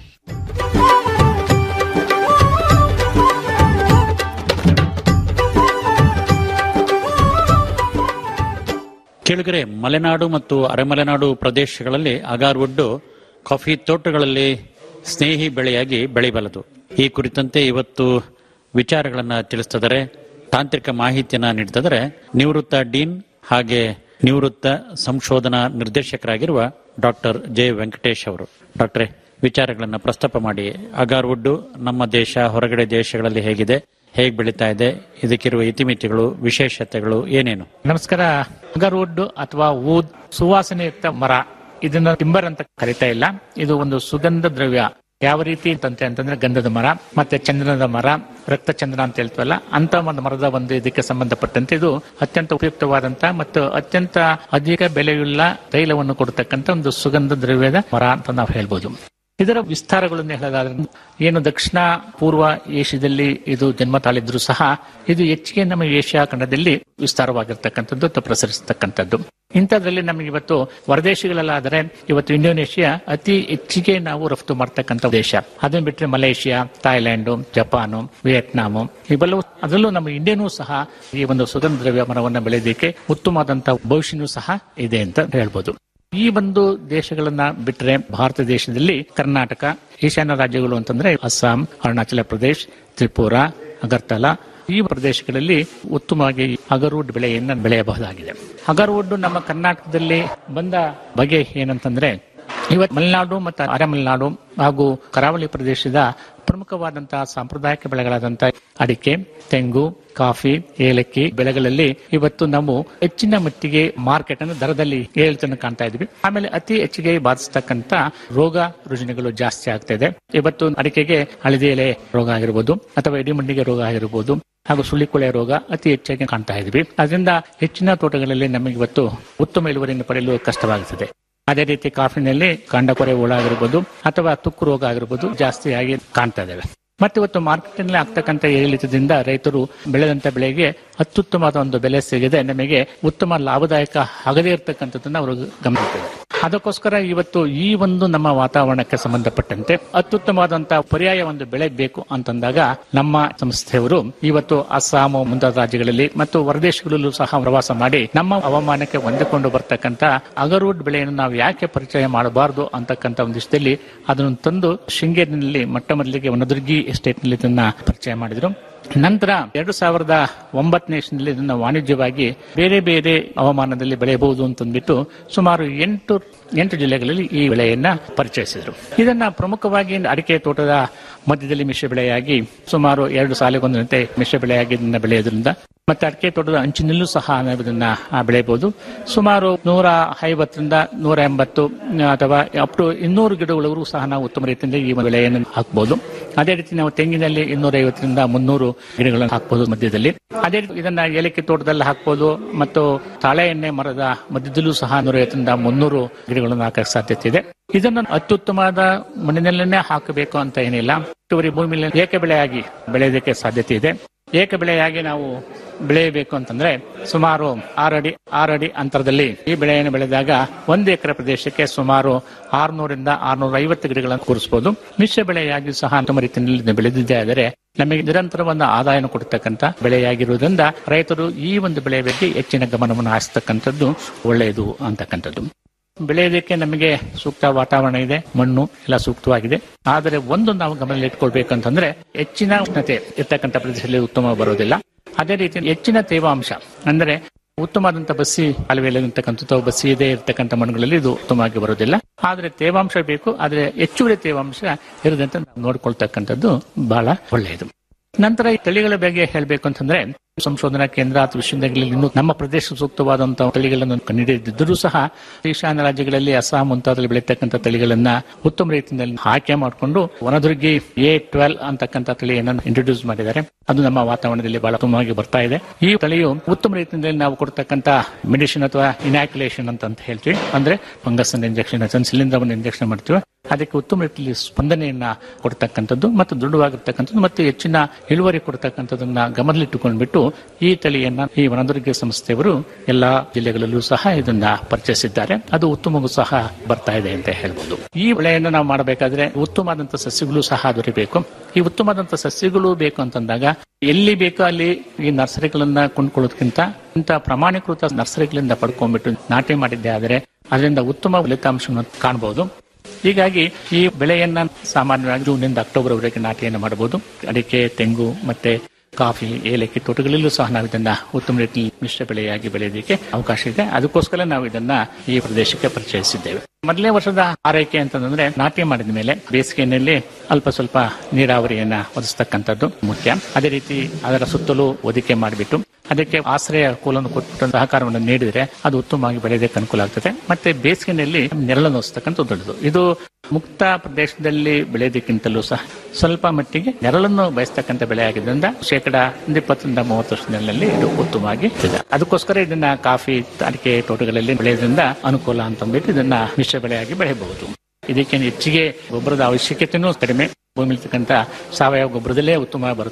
ಕೆಳಗರೆ ಮಲೆನಾಡು ಮತ್ತು ಅರೆಮಲೆನಾಡು ಪ್ರದೇಶಗಳಲ್ಲಿ ಅಗಾರ್ವುಡ್ಡು ಕಾಫಿ ತೋಟಗಳಲ್ಲಿ ಸ್ನೇಹಿ ಬೆಳೆಯಾಗಿ ಬೆಳೆಯಬಲ್ಲದು ಈ ಕುರಿತಂತೆ ಇವತ್ತು ವಿಚಾರಗಳನ್ನ ತಿಳಿಸ್ತಿದ್ದಾರೆ ತಾಂತ್ರಿಕ ಮಾಹಿತಿಯನ್ನ ನೀಡ್ತಿದ್ದಾರೆ ನಿವೃತ್ತ ಡೀನ್ ಹಾಗೆ ನಿವೃತ್ತ ಸಂಶೋಧನಾ ನಿರ್ದೇಶಕರಾಗಿರುವ ಡಾಕ್ಟರ್ ಜೆ ವೆಂಕಟೇಶ್ ಅವರು ಡಾಕ್ಟ್ರೆ ವಿಚಾರಗಳನ್ನ ಪ್ರಸ್ತಾಪ ಮಾಡಿ ಅಗಾರ್ವುಡ್ಡು ನಮ್ಮ ದೇಶ ಹೊರಗಡೆ ದೇಶಗಳಲ್ಲಿ ಹೇಗಿದೆ ಹೇಗೆ ಬೆಳೀತಾ ಇದೆ ಇದಕ್ಕಿರುವ ಇತಿಮಿತಿಗಳು ವಿಶೇಷತೆಗಳು ಏನೇನು ನಮಸ್ಕಾರ ಅಗರ್ವುಡ್ ಅಥವಾ ಊದ್ ಸುವಾಸನೆಯುಕ್ತ ಮರ ಇದನ್ನ ಟಿಂಬರ್ ಅಂತ ಕರಿತಾ ಇಲ್ಲ ಇದು ಒಂದು ಸುಗಂಧ ದ್ರವ್ಯ ಯಾವ ರೀತಿ ಅಂತಂತೆ ಅಂತಂದ್ರೆ ಗಂಧದ ಮರ ಮತ್ತೆ ಚಂದನದ ಮರ ರಕ್ತ ಚಂದನ ಅಂತ ಹೇಳ್ತೀವಲ್ಲ ಅಂತ ಒಂದು ಮರದ ಒಂದು ಇದಕ್ಕೆ ಸಂಬಂಧಪಟ್ಟಂತೆ ಇದು ಅತ್ಯಂತ ಉಪಯುಕ್ತವಾದಂತ ಮತ್ತು ಅತ್ಯಂತ ಅಧಿಕ ಬೆಲೆಯುಳ್ಳ ತೈಲವನ್ನು ಕೊಡತಕ್ಕಂತ ಒಂದು ಸುಗಂಧ ದ್ರವ್ಯದ ಮರ ಅಂತ ನಾವು ಹೇಳ್ಬೋದು ಇದರ ವಿಸ್ತಾರಗಳನ್ನು ಹೇಳೋದಾದ್ರೆ ಏನು ದಕ್ಷಿಣ ಪೂರ್ವ ಏಷ್ಯಾದಲ್ಲಿ ಇದು ಜನ್ಮ ತಾಳಿದ್ರು ಸಹ ಇದು ಹೆಚ್ಚಿಗೆ ನಮ್ಮ ಏಷ್ಯಾ ಖಂಡದಲ್ಲಿ ವಿಸ್ತಾರವಾಗಿರ್ತಕ್ಕಂಥದ್ದು ಅಥವಾ ಪ್ರಸರಿಸತಕ್ಕಂಥದ್ದು ಇಂಥದ್ರಲ್ಲಿ ನಮಗೆ ಇವತ್ತು ಹೊರದೇಶಗಳಲ್ಲಾದರೆ ಇವತ್ತು ಇಂಡೋನೇಷಿಯಾ ಅತಿ ಹೆಚ್ಚಿಗೆ ನಾವು ರಫ್ತು ಮಾಡ್ತಕ್ಕಂಥ ದೇಶ ಅದನ್ನ ಬಿಟ್ಟರೆ ಮಲೇಷಿಯಾ ಥಾಯ್ಲ್ಯಾಂಡು ಜಪಾನು ವಿಯೆಟ್ನಾಮು ಇವೆಲ್ಲವೂ ಅದರಲ್ಲೂ ನಮ್ಮ ಇಂಡಿಯನೂ ಸಹ ಈ ಒಂದು ಸುಗಂಧ ದ್ರವ್ಯ ಮರವನ್ನು ಬೆಳೆಯೋದಕ್ಕೆ ಉತ್ತಮವಾದಂತಹ ಭವಿಷ್ಯನೂ ಸಹ ಇದೆ ಅಂತ ಹೇಳ್ಬೋದು ಈ ಒಂದು ದೇಶಗಳನ್ನ ಬಿಟ್ಟರೆ ಭಾರತ ದೇಶದಲ್ಲಿ ಕರ್ನಾಟಕ ಈಶಾನ್ಯ ರಾಜ್ಯಗಳು ಅಂತಂದ್ರೆ ಅಸ್ಸಾಂ ಅರುಣಾಚಲ ಪ್ರದೇಶ್ ತ್ರಿಪುರಾ ಅಗರ್ತಲಾ ಈ ಪ್ರದೇಶಗಳಲ್ಲಿ ಉತ್ತಮವಾಗಿ ಅಗರ್ವುಡ್ ಬೆಳೆಯನ್ನು ಬೆಳೆಯಬಹುದಾಗಿದೆ ಅಗರ್ವುಡ್ ನಮ್ಮ ಕರ್ನಾಟಕದಲ್ಲಿ ಬಂದ ಬಗೆ ಏನಂತಂದ್ರೆ ಇವತ್ತು ಮಲೆನಾಡು ಮತ್ತು ಅರೆಮಲೆನಾಡು ಹಾಗೂ ಕರಾವಳಿ ಪ್ರದೇಶದ ಪ್ರಮುಖವಾದಂತಹ ಸಾಂಪ್ರದಾಯಿಕ ಬೆಳೆಗಳಾದಂತಹ ಅಡಿಕೆ ತೆಂಗು ಕಾಫಿ ಏಲಕ್ಕಿ ಬೆಳೆಗಳಲ್ಲಿ ಇವತ್ತು ನಾವು ಹೆಚ್ಚಿನ ಮಟ್ಟಿಗೆ ಮಾರ್ಕೆಟ್ ಅನ್ನು ದರದಲ್ಲಿ ಏರಿಕೆಯನ್ನು ಕಾಣ್ತಾ ಇದ್ವಿ ಆಮೇಲೆ ಅತಿ ಹೆಚ್ಚಿಗೆ ಬಾಧಿಸ್ತಕ್ಕಂತ ರೋಗ ರುಜಿನಗಳು ಜಾಸ್ತಿ ಆಗ್ತಾ ಇದೆ ಇವತ್ತು ಅಡಿಕೆಗೆ ಹಳದಿ ಎಲೆ ರೋಗ ಆಗಿರ್ಬೋದು ಅಥವಾ ಇಡಿಮಣ್ಣಿಗೆ ರೋಗ ಆಗಿರ್ಬೋದು ಹಾಗೂ ಸುಳಿಕೊಳೆ ರೋಗ ಅತಿ ಹೆಚ್ಚಾಗಿ ಕಾಣ್ತಾ ಇದ್ವಿ ಅದರಿಂದ ಹೆಚ್ಚಿನ ತೋಟಗಳಲ್ಲಿ ನಮಗೆ ಇವತ್ತು ಉತ್ತಮ ಇಳುವರಿಯನ್ನು ಪಡೆಯಲು ಕಷ್ಟವಾಗುತ್ತದೆ ಅದೇ ರೀತಿ ಕಾಫಿನಲ್ಲಿ ಕಾಂಡಕೊರೆ ಹುಳ ಆಗಿರ್ಬೋದು ಅಥವಾ ತುಕ್ಕು ರೋಗ ಆಗಿರ್ಬೋದು ಜಾಸ್ತಿಯಾಗಿ ಕಾಣ್ತಾ ಇದ್ದಾವೆ ಮತ್ತೆ ಇವತ್ತು ಮಾರ್ಕೆಟ್ನಲ್ಲಿ ಆಗ್ತಕ್ಕಂಥ ಏರಿಳಿತದಿಂದ ರೈತರು ಬೆಳೆದಂತ ಬೆಳೆಗೆ ಅತ್ಯುತ್ತಮವಾದ ಒಂದು ಬೆಲೆ ಸಿಗದೆ ನಮಗೆ ಉತ್ತಮ ಲಾಭದಾಯಕ ಆಗದೇ ಇರತಕ್ಕಂಥದ್ದನ್ನ ಅವರು ಗಮನಿಸಿದ್ದಾರೆ ಅದಕ್ಕೋಸ್ಕರ ಇವತ್ತು ಈ ಒಂದು ನಮ್ಮ ವಾತಾವರಣಕ್ಕೆ ಸಂಬಂಧಪಟ್ಟಂತೆ ಅತ್ಯುತ್ತಮವಾದಂತಹ ಪರ್ಯಾಯ ಒಂದು ಬೆಳೆ ಬೇಕು ಅಂತಂದಾಗ ನಮ್ಮ ಸಂಸ್ಥೆಯವರು ಇವತ್ತು ಅಸ್ಸಾಂ ಮುಂತಾದ ರಾಜ್ಯಗಳಲ್ಲಿ ಮತ್ತು ಹೊರದೇಶಗಳಲ್ಲೂ ಸಹ ಪ್ರವಾಸ ಮಾಡಿ ನಮ್ಮ ಹವಾಮಾನಕ್ಕೆ ಹೊಂದಿಕೊಂಡು ಬರ್ತಕ್ಕಂಥ ಅಗರ್ವುಡ್ ಬೆಳೆಯನ್ನು ನಾವು ಯಾಕೆ ಪರಿಚಯ ಮಾಡಬಾರದು ಅಂತಕ್ಕಂಥ ಒಂದು ವಿಷಯದಲ್ಲಿ ಅದನ್ನು ತಂದು ಶೃಂಗೇರಿನಲ್ಲಿ ಮೊಟ್ಟ ಮೊದಲಿಗೆ ವನದುರ್ಗಿ ಎಸ್ಟೇಟ್ನಲ್ಲಿ ಇದನ್ನ ಪರಿಚಯ ಮಾಡಿದ್ರು ನಂತರ ಎರಡು ಸಾವಿರದ ಒಂಬತ್ತನೇ ಇಸ್ವಿನಲ್ಲಿ ಇದನ್ನು ವಾಣಿಜ್ಯವಾಗಿ ಬೇರೆ ಬೇರೆ ಹವಾಮಾನದಲ್ಲಿ ಬೆಳೆಯಬಹುದು ಅಂತಂದ್ಬಿಟ್ಟು ಸುಮಾರು ಎಂಟು ಎಂಟು ಜಿಲ್ಲೆಗಳಲ್ಲಿ ಈ ಬೆಳೆಯನ್ನ ಪರಿಚಯಿಸಿದರು ಇದನ್ನ ಪ್ರಮುಖವಾಗಿ ಅಡಿಕೆ ತೋಟದ ಮಧ್ಯದಲ್ಲಿ ಮಿಶ್ರ ಬೆಳೆಯಾಗಿ ಸುಮಾರು ಎರಡು ಸಾಲಿಗೊಂದಂತೆ ಮಿಶ್ರ ಬೆಳೆಯಾಗಿ ಇದನ್ನ ಬೆಳೆಯೋದ್ರಿಂದ ಮತ್ತೆ ಅಡಿಕೆ ತೋಟದ ಅಂಚಿನಲ್ಲೂ ಸಹ ನಾವು ಇದನ್ನ ಆ, ಬೆಳೆಯಬಹುದು ಸುಮಾರು ನೂರ ಐವತ್ತರಿಂದ ನೂರ ಎಂಬತ್ತು ಅಥವಾ ಅಪ್ ಟು ಇನ್ನೂರು ಗಿಡಗಳವರೆಗೂ ಸಹ ನಾವು ಉತ್ತಮ ರೀತಿಯಿಂದ ಈ ಬೆಳೆಯನ್ನು ಹಾಕಬಹುದು ಅದೇ ರೀತಿ ನಾವು ತೆಂಗಿನಲ್ಲಿ ಇನ್ನೂರ ಐವತ್ತರಿಂದ ಮುನ್ನೂರು ಗಿಡಗಳನ್ನು ಹಾಕಬಹುದು ಮಧ್ಯದಲ್ಲಿ ಅದೇ ರೀತಿ ಇದನ್ನ ಏಲಕ್ಕಿ ತೋಟದಲ್ಲಿ ಹಾಕಬಹುದು ಮತ್ತು ತಾಳೆ ಎಣ್ಣೆ ಮರದ ಮಧ್ಯದಲ್ಲೂ ಸಹ ನೂರ ಐವತ್ತರಿಂದ ಮುನ್ನೂರು ಗಿಡಗಳನ್ನು ಹಾಕಕ್ಕೆ ಸಾಧ್ಯತೆ ಇದೆ ಇದನ್ನು ಅತ್ಯುತ್ತಮವಾದ ಮಣ್ಣಿನಲ್ಲೇ ಹಾಕಬೇಕು ಅಂತ ಏನಿಲ್ಲ ಹೆಚ್ಚುವರಿ ಭೂಮಿಯಲ್ಲಿ ಏಕ ಬೆಳೆಯಾಗಿ ಬೆಳೆಯೋದಕ್ಕೆ ಸಾಧ್ಯತೆ ಇದೆ ಏಕ ಬೆಳೆಯಾಗಿ ನಾವು ಬೆಳೆಯಬೇಕು ಅಂತಂದ್ರೆ ಸುಮಾರು ಆರಡಿ ಆರಡಿ ಅಂತರದಲ್ಲಿ ಈ ಬೆಳೆಯನ್ನು ಬೆಳೆದಾಗ ಒಂದು ಎಕರೆ ಪ್ರದೇಶಕ್ಕೆ ಸುಮಾರು ಆರ್ನೂರಿಂದ ಆರ್ನೂರ ಐವತ್ತು ಗಿಡಗಳನ್ನು ಕೂರಿಸಬಹುದು ಮಿಶ್ರ ಬೆಳೆಯಾಗಿ ಸಹ ಉತ್ತಮ ರೀತಿಯಲ್ಲಿ ಇದನ್ನು ಬೆಳೆದಿದ್ದೇ ಆದರೆ ನಮಗೆ ನಿರಂತರವಾದ ಆದಾಯನ ಕೊಡ್ತಕ್ಕಂಥ ಬೆಳೆಯಾಗಿರುವುದರಿಂದ ರೈತರು ಈ ಒಂದು ಬೆಳೆಯ ಬಗ್ಗೆ ಹೆಚ್ಚಿನ ಗಮನವನ್ನು ಹರಿಸ್ತಕ್ಕಂಥದ್ದು ಒಳ್ಳೆಯದು ಅಂತಕ್ಕಂಥದ್ದು ಬೆಳೆಯೋದಕ್ಕೆ ನಮಗೆ ಸೂಕ್ತ ವಾತಾವರಣ ಇದೆ ಮಣ್ಣು ಎಲ್ಲ ಸೂಕ್ತವಾಗಿದೆ ಆದರೆ ಒಂದು ನಾವು ಗಮನದಲ್ಲಿ ಇಟ್ಕೊಳ್ಬೇಕಂತಂದ್ರೆ ಹೆಚ್ಚಿನ ಉಷ್ಣತೆ ಇರ್ತಕ್ಕಂಥ ಪ್ರದೇಶದಲ್ಲಿ ಉತ್ತಮ ಬರೋದಿಲ್ಲ ಅದೇ ರೀತಿ ಹೆಚ್ಚಿನ ತೇವಾಂಶ ಅಂದ್ರೆ ಉತ್ತಮವಾದಂತಹ ಬಸ್ಸಿ ಕಾಲುವೆಯಲ್ಲಿ ಇರ್ತಕ್ಕಂಥದ್ದು ಬಸ್ಸಿ ಇದೆ ಇರ್ತಕ್ಕಂಥ ಮಣ್ಣುಗಳಲ್ಲಿ ಇದು ಉತ್ತಮವಾಗಿ ಬರೋದಿಲ್ಲ ಆದ್ರೆ ತೇವಾಂಶ ಬೇಕು ಆದ್ರೆ ಹೆಚ್ಚುವರಿ ತೇವಾಂಶ ಇರದಂತೆ ನಾವು ನೋಡ್ಕೊಳ್ತಕ್ಕಂಥದ್ದು ಬಹಳ ಒಳ್ಳೆಯದು ನಂತರ ಈ ತಳಿಗಳ ಬಗ್ಗೆ ಹೇಳಬೇಕು ಅಂತಂದ್ರೆ ಸಂಶೋಧನಾ ಕೇಂದ್ರ ಅಥವಾ ವಿಶ್ವವಿದ್ಯಾಲಯಗಳಲ್ಲಿ ಇನ್ನೂ ನಮ್ಮ ಪ್ರದೇಶ ಸೂಕ್ತವಾದಂತಹ ತಳಿಗಳನ್ನು ಕಂಡುಹಿಡಿದಿದ್ದರೂ ಸಹ ಈಶಾನ್ಯ ರಾಜ್ಯಗಳಲ್ಲಿ ಅಸ್ಸಾಂ ಮುಂತಾದಲ್ಲಿ ಬೆಳೀತಕ್ಕಂಥ ತಳಿಗಳನ್ನ ಉತ್ತಮ ರೀತಿಯಲ್ಲಿ ಆಯ್ಕೆ ಮಾಡಿಕೊಂಡು ವನದುರ್ಗಿ ಎ ಟ್ವೆಲ್ ಅಂತಕ್ಕಂಥ ತಳಿಯನ್ನು ಇಂಟ್ರೊಡ್ಯೂಸ್ ಮಾಡಿದ್ದಾರೆ ಅದು ನಮ್ಮ ವಾತಾವರಣದಲ್ಲಿ ಬಹಳ ಉತ್ತಮವಾಗಿ ಬರ್ತಾ ಇದೆ ಈ ತಳಿಯು ಉತ್ತಮ ರೀತಿಯಲ್ಲಿ ನಾವು ಕೊಡ್ತಕ್ಕಂಥ ಮೆಡಿಸಿನ್ ಅಥವಾ ಇನಾಕ್ಯುಲೇಷನ್ ಅಂತ ಅಂತ ಹೇಳ್ತೀವಿ ಅಂದ್ರೆ ಫಂಗಸ್ ಇಂಜೆಕ್ಷನ್ ಶಿಲೀಂಧ್ರವನ್ನು ಇಂಜೆಕ್ಷನ್ ಮಾಡ್ತೀವಿ ಅದಕ್ಕೆ ಉತ್ತಮ ರೀತಿಯಲ್ಲಿ ಸ್ಪಂದನೆಯನ್ನ ಕೊಡ್ತಕ್ಕಂಥದ್ದು ಮತ್ತು ದೃಢವಾಗಿರ್ತಕ್ಕಂಥದ್ದು ಮತ್ತು ಹೆಚ್ಚಿನ ಇಳುವರಿ ಕೊಡ್ತಕ್ಕಂಥದ್ದನ್ನ ಗಮನದಲ್ಲಿಟ್ಟುಕೊಂಡ್ಬಿಟ್ಟು ಈ ತಳಿಯನ್ನ ಈ ವನದುರ್ಗ ಸಂಸ್ಥೆಯವರು ಎಲ್ಲಾ ಜಿಲ್ಲೆಗಳಲ್ಲೂ ಸಹ ಇದನ್ನ ಪರಿಚಯಿಸಿದ್ದಾರೆ ಅದು ಉತ್ತಮವೂ ಸಹ ಬರ್ತಾ ಇದೆ ಅಂತ ಹೇಳ್ಬೋದು ಈ ಬೆಳೆಯನ್ನು ನಾವು ಮಾಡಬೇಕಾದ್ರೆ ಉತ್ತಮವಾದಂತಹ ಸಸ್ಯಗಳು ಸಹ ದೊರೆಯಬೇಕು ಈ ಉತ್ತಮವಾದಂತಹ ಸಸ್ಯಗಳು ಬೇಕು ಅಂತಂದಾಗ ಎಲ್ಲಿ ಬೇಕೋ ಅಲ್ಲಿ ಈ ನರ್ಸರಿಗಳನ್ನ ಕೊಂಡ್ಕೊಳ್ಳೋದಕ್ಕಿಂತ ಇಂಥ ಪ್ರಮಾಣೀಕೃತ ನರ್ಸರಿಗಳಿಂದ ಪಡ್ಕೊಂಡ್ಬಿಟ್ಟು ನಾಟಿ ಮಾಡಿದ್ದೆ ಆದರೆ ಅದರಿಂದ ಉತ್ತಮ ಫಲಿತಾಂಶವನ್ನು ಕಾಣಬಹುದು ಹೀಗಾಗಿ ಈ ಬೆಳೆಯನ್ನ ಸಾಮಾನ್ಯವಾಗಿ ಜೂನ್ನಿಂದ ಅಕ್ಟೋಬರ್ ವರೆಗೆ ನಾಟಿಯನ್ನು ಮಾಡಬಹುದು ಅಡಿಕೆ ತೆಂಗು ಮತ್ತೆ ಕಾಫಿ ಏಲಕ್ಕಿ ತೋಟಗಳಲ್ಲೂ ಸಹ ನಾವು ಇದನ್ನ ಉತ್ತಮ ರೀತಿಯಲ್ಲಿ ಮಿಶ್ರ ಬೆಳೆಯಾಗಿ ಬೆಳೆಯೋದಕ್ಕೆ ಅವಕಾಶ ಇದೆ ಅದಕ್ಕೋಸ್ಕರ ನಾವು ಇದನ್ನ ಈ ಪ್ರದೇಶಕ್ಕೆ ಪರಿಚಯಿಸಿದ್ದೇವೆ ಮೊದಲನೇ ವರ್ಷದ ಆರೈಕೆ ಅಂತಂದ್ರೆ ನಾಟಿ ಮಾಡಿದ ಮೇಲೆ ಬೇಸಿಗೆಯಲ್ಲಿ ಅಲ್ಪ ಸ್ವಲ್ಪ ನೀರಾವರಿಯನ್ನ ಒದಗಿಸ್ತಕ್ಕಂಥದ್ದು ಮುಖ್ಯ ಅದೇ ರೀತಿ ಅದರ ಸುತ್ತಲೂ ಒದಿಕೆ ಮಾಡಿಬಿಟ್ಟು ಅದಕ್ಕೆ ಆಶ್ರಯ ಕೋಲನ್ನು ಕೊಟ್ಟು ಸಹಕಾರವನ್ನು ನೀಡಿದರೆ ಅದು ಉತ್ತಮವಾಗಿ ಬೆಳೆಯೋದಕ್ಕೆ ಅನುಕೂಲ ಆಗ್ತದೆ ಮತ್ತೆ ಬೇಸಿಗೆನಲ್ಲಿ ನೆರಳನ್ನು ಹೊಸ್ತಕ್ಕಂಥ ದೊಡ್ಡದು ಇದು ಮುಕ್ತ ಪ್ರದೇಶದಲ್ಲಿ ಬೆಳೆಯೋದಕ್ಕಿಂತಲೂ ಸಹ ಸ್ವಲ್ಪ ಮಟ್ಟಿಗೆ ನೆರಳನ್ನು ಬಯಸ್ತಕ್ಕಂಥ ಬೆಳೆ ಆಗಿದ್ದರಿಂದ ಶೇಕಡ ಒಂದು ಇಪ್ಪತ್ತರಿಂದ ಮೂವತ್ತು ವರ್ಷದಲ್ಲಿ ಇದು ಉತ್ತಮವಾಗಿ ಇದೆ ಅದಕ್ಕೋಸ್ಕರ ಇದನ್ನ ಕಾಫಿ ಅಡಿಕೆ ತೋಟಗಳಲ್ಲಿ ಬೆಳೆಯೋದ್ರಿಂದ ಅನುಕೂಲ ಅಂತಂದ್ಬಿಟ್ಟು ಇದನ್ನ ಮಿಶ್ರ ಬೆಳೆಯಾಗಿ ಬೆಳೆಯಬಹುದು ಇದಕ್ಕೆ ಹೆಚ್ಚಿಗೆ ಗೊಬ್ಬರದ ಅವಶ್ಯಕತೆನೂ ಕಡಿಮೆ ಭೂಮಿಲಿರ್ತಕ್ಕಂಥ ಸಾವಯವ ಗೊಬ್ಬರದಲ್ಲೇ ಉತ್ತಮ ಬರುತ್ತದೆ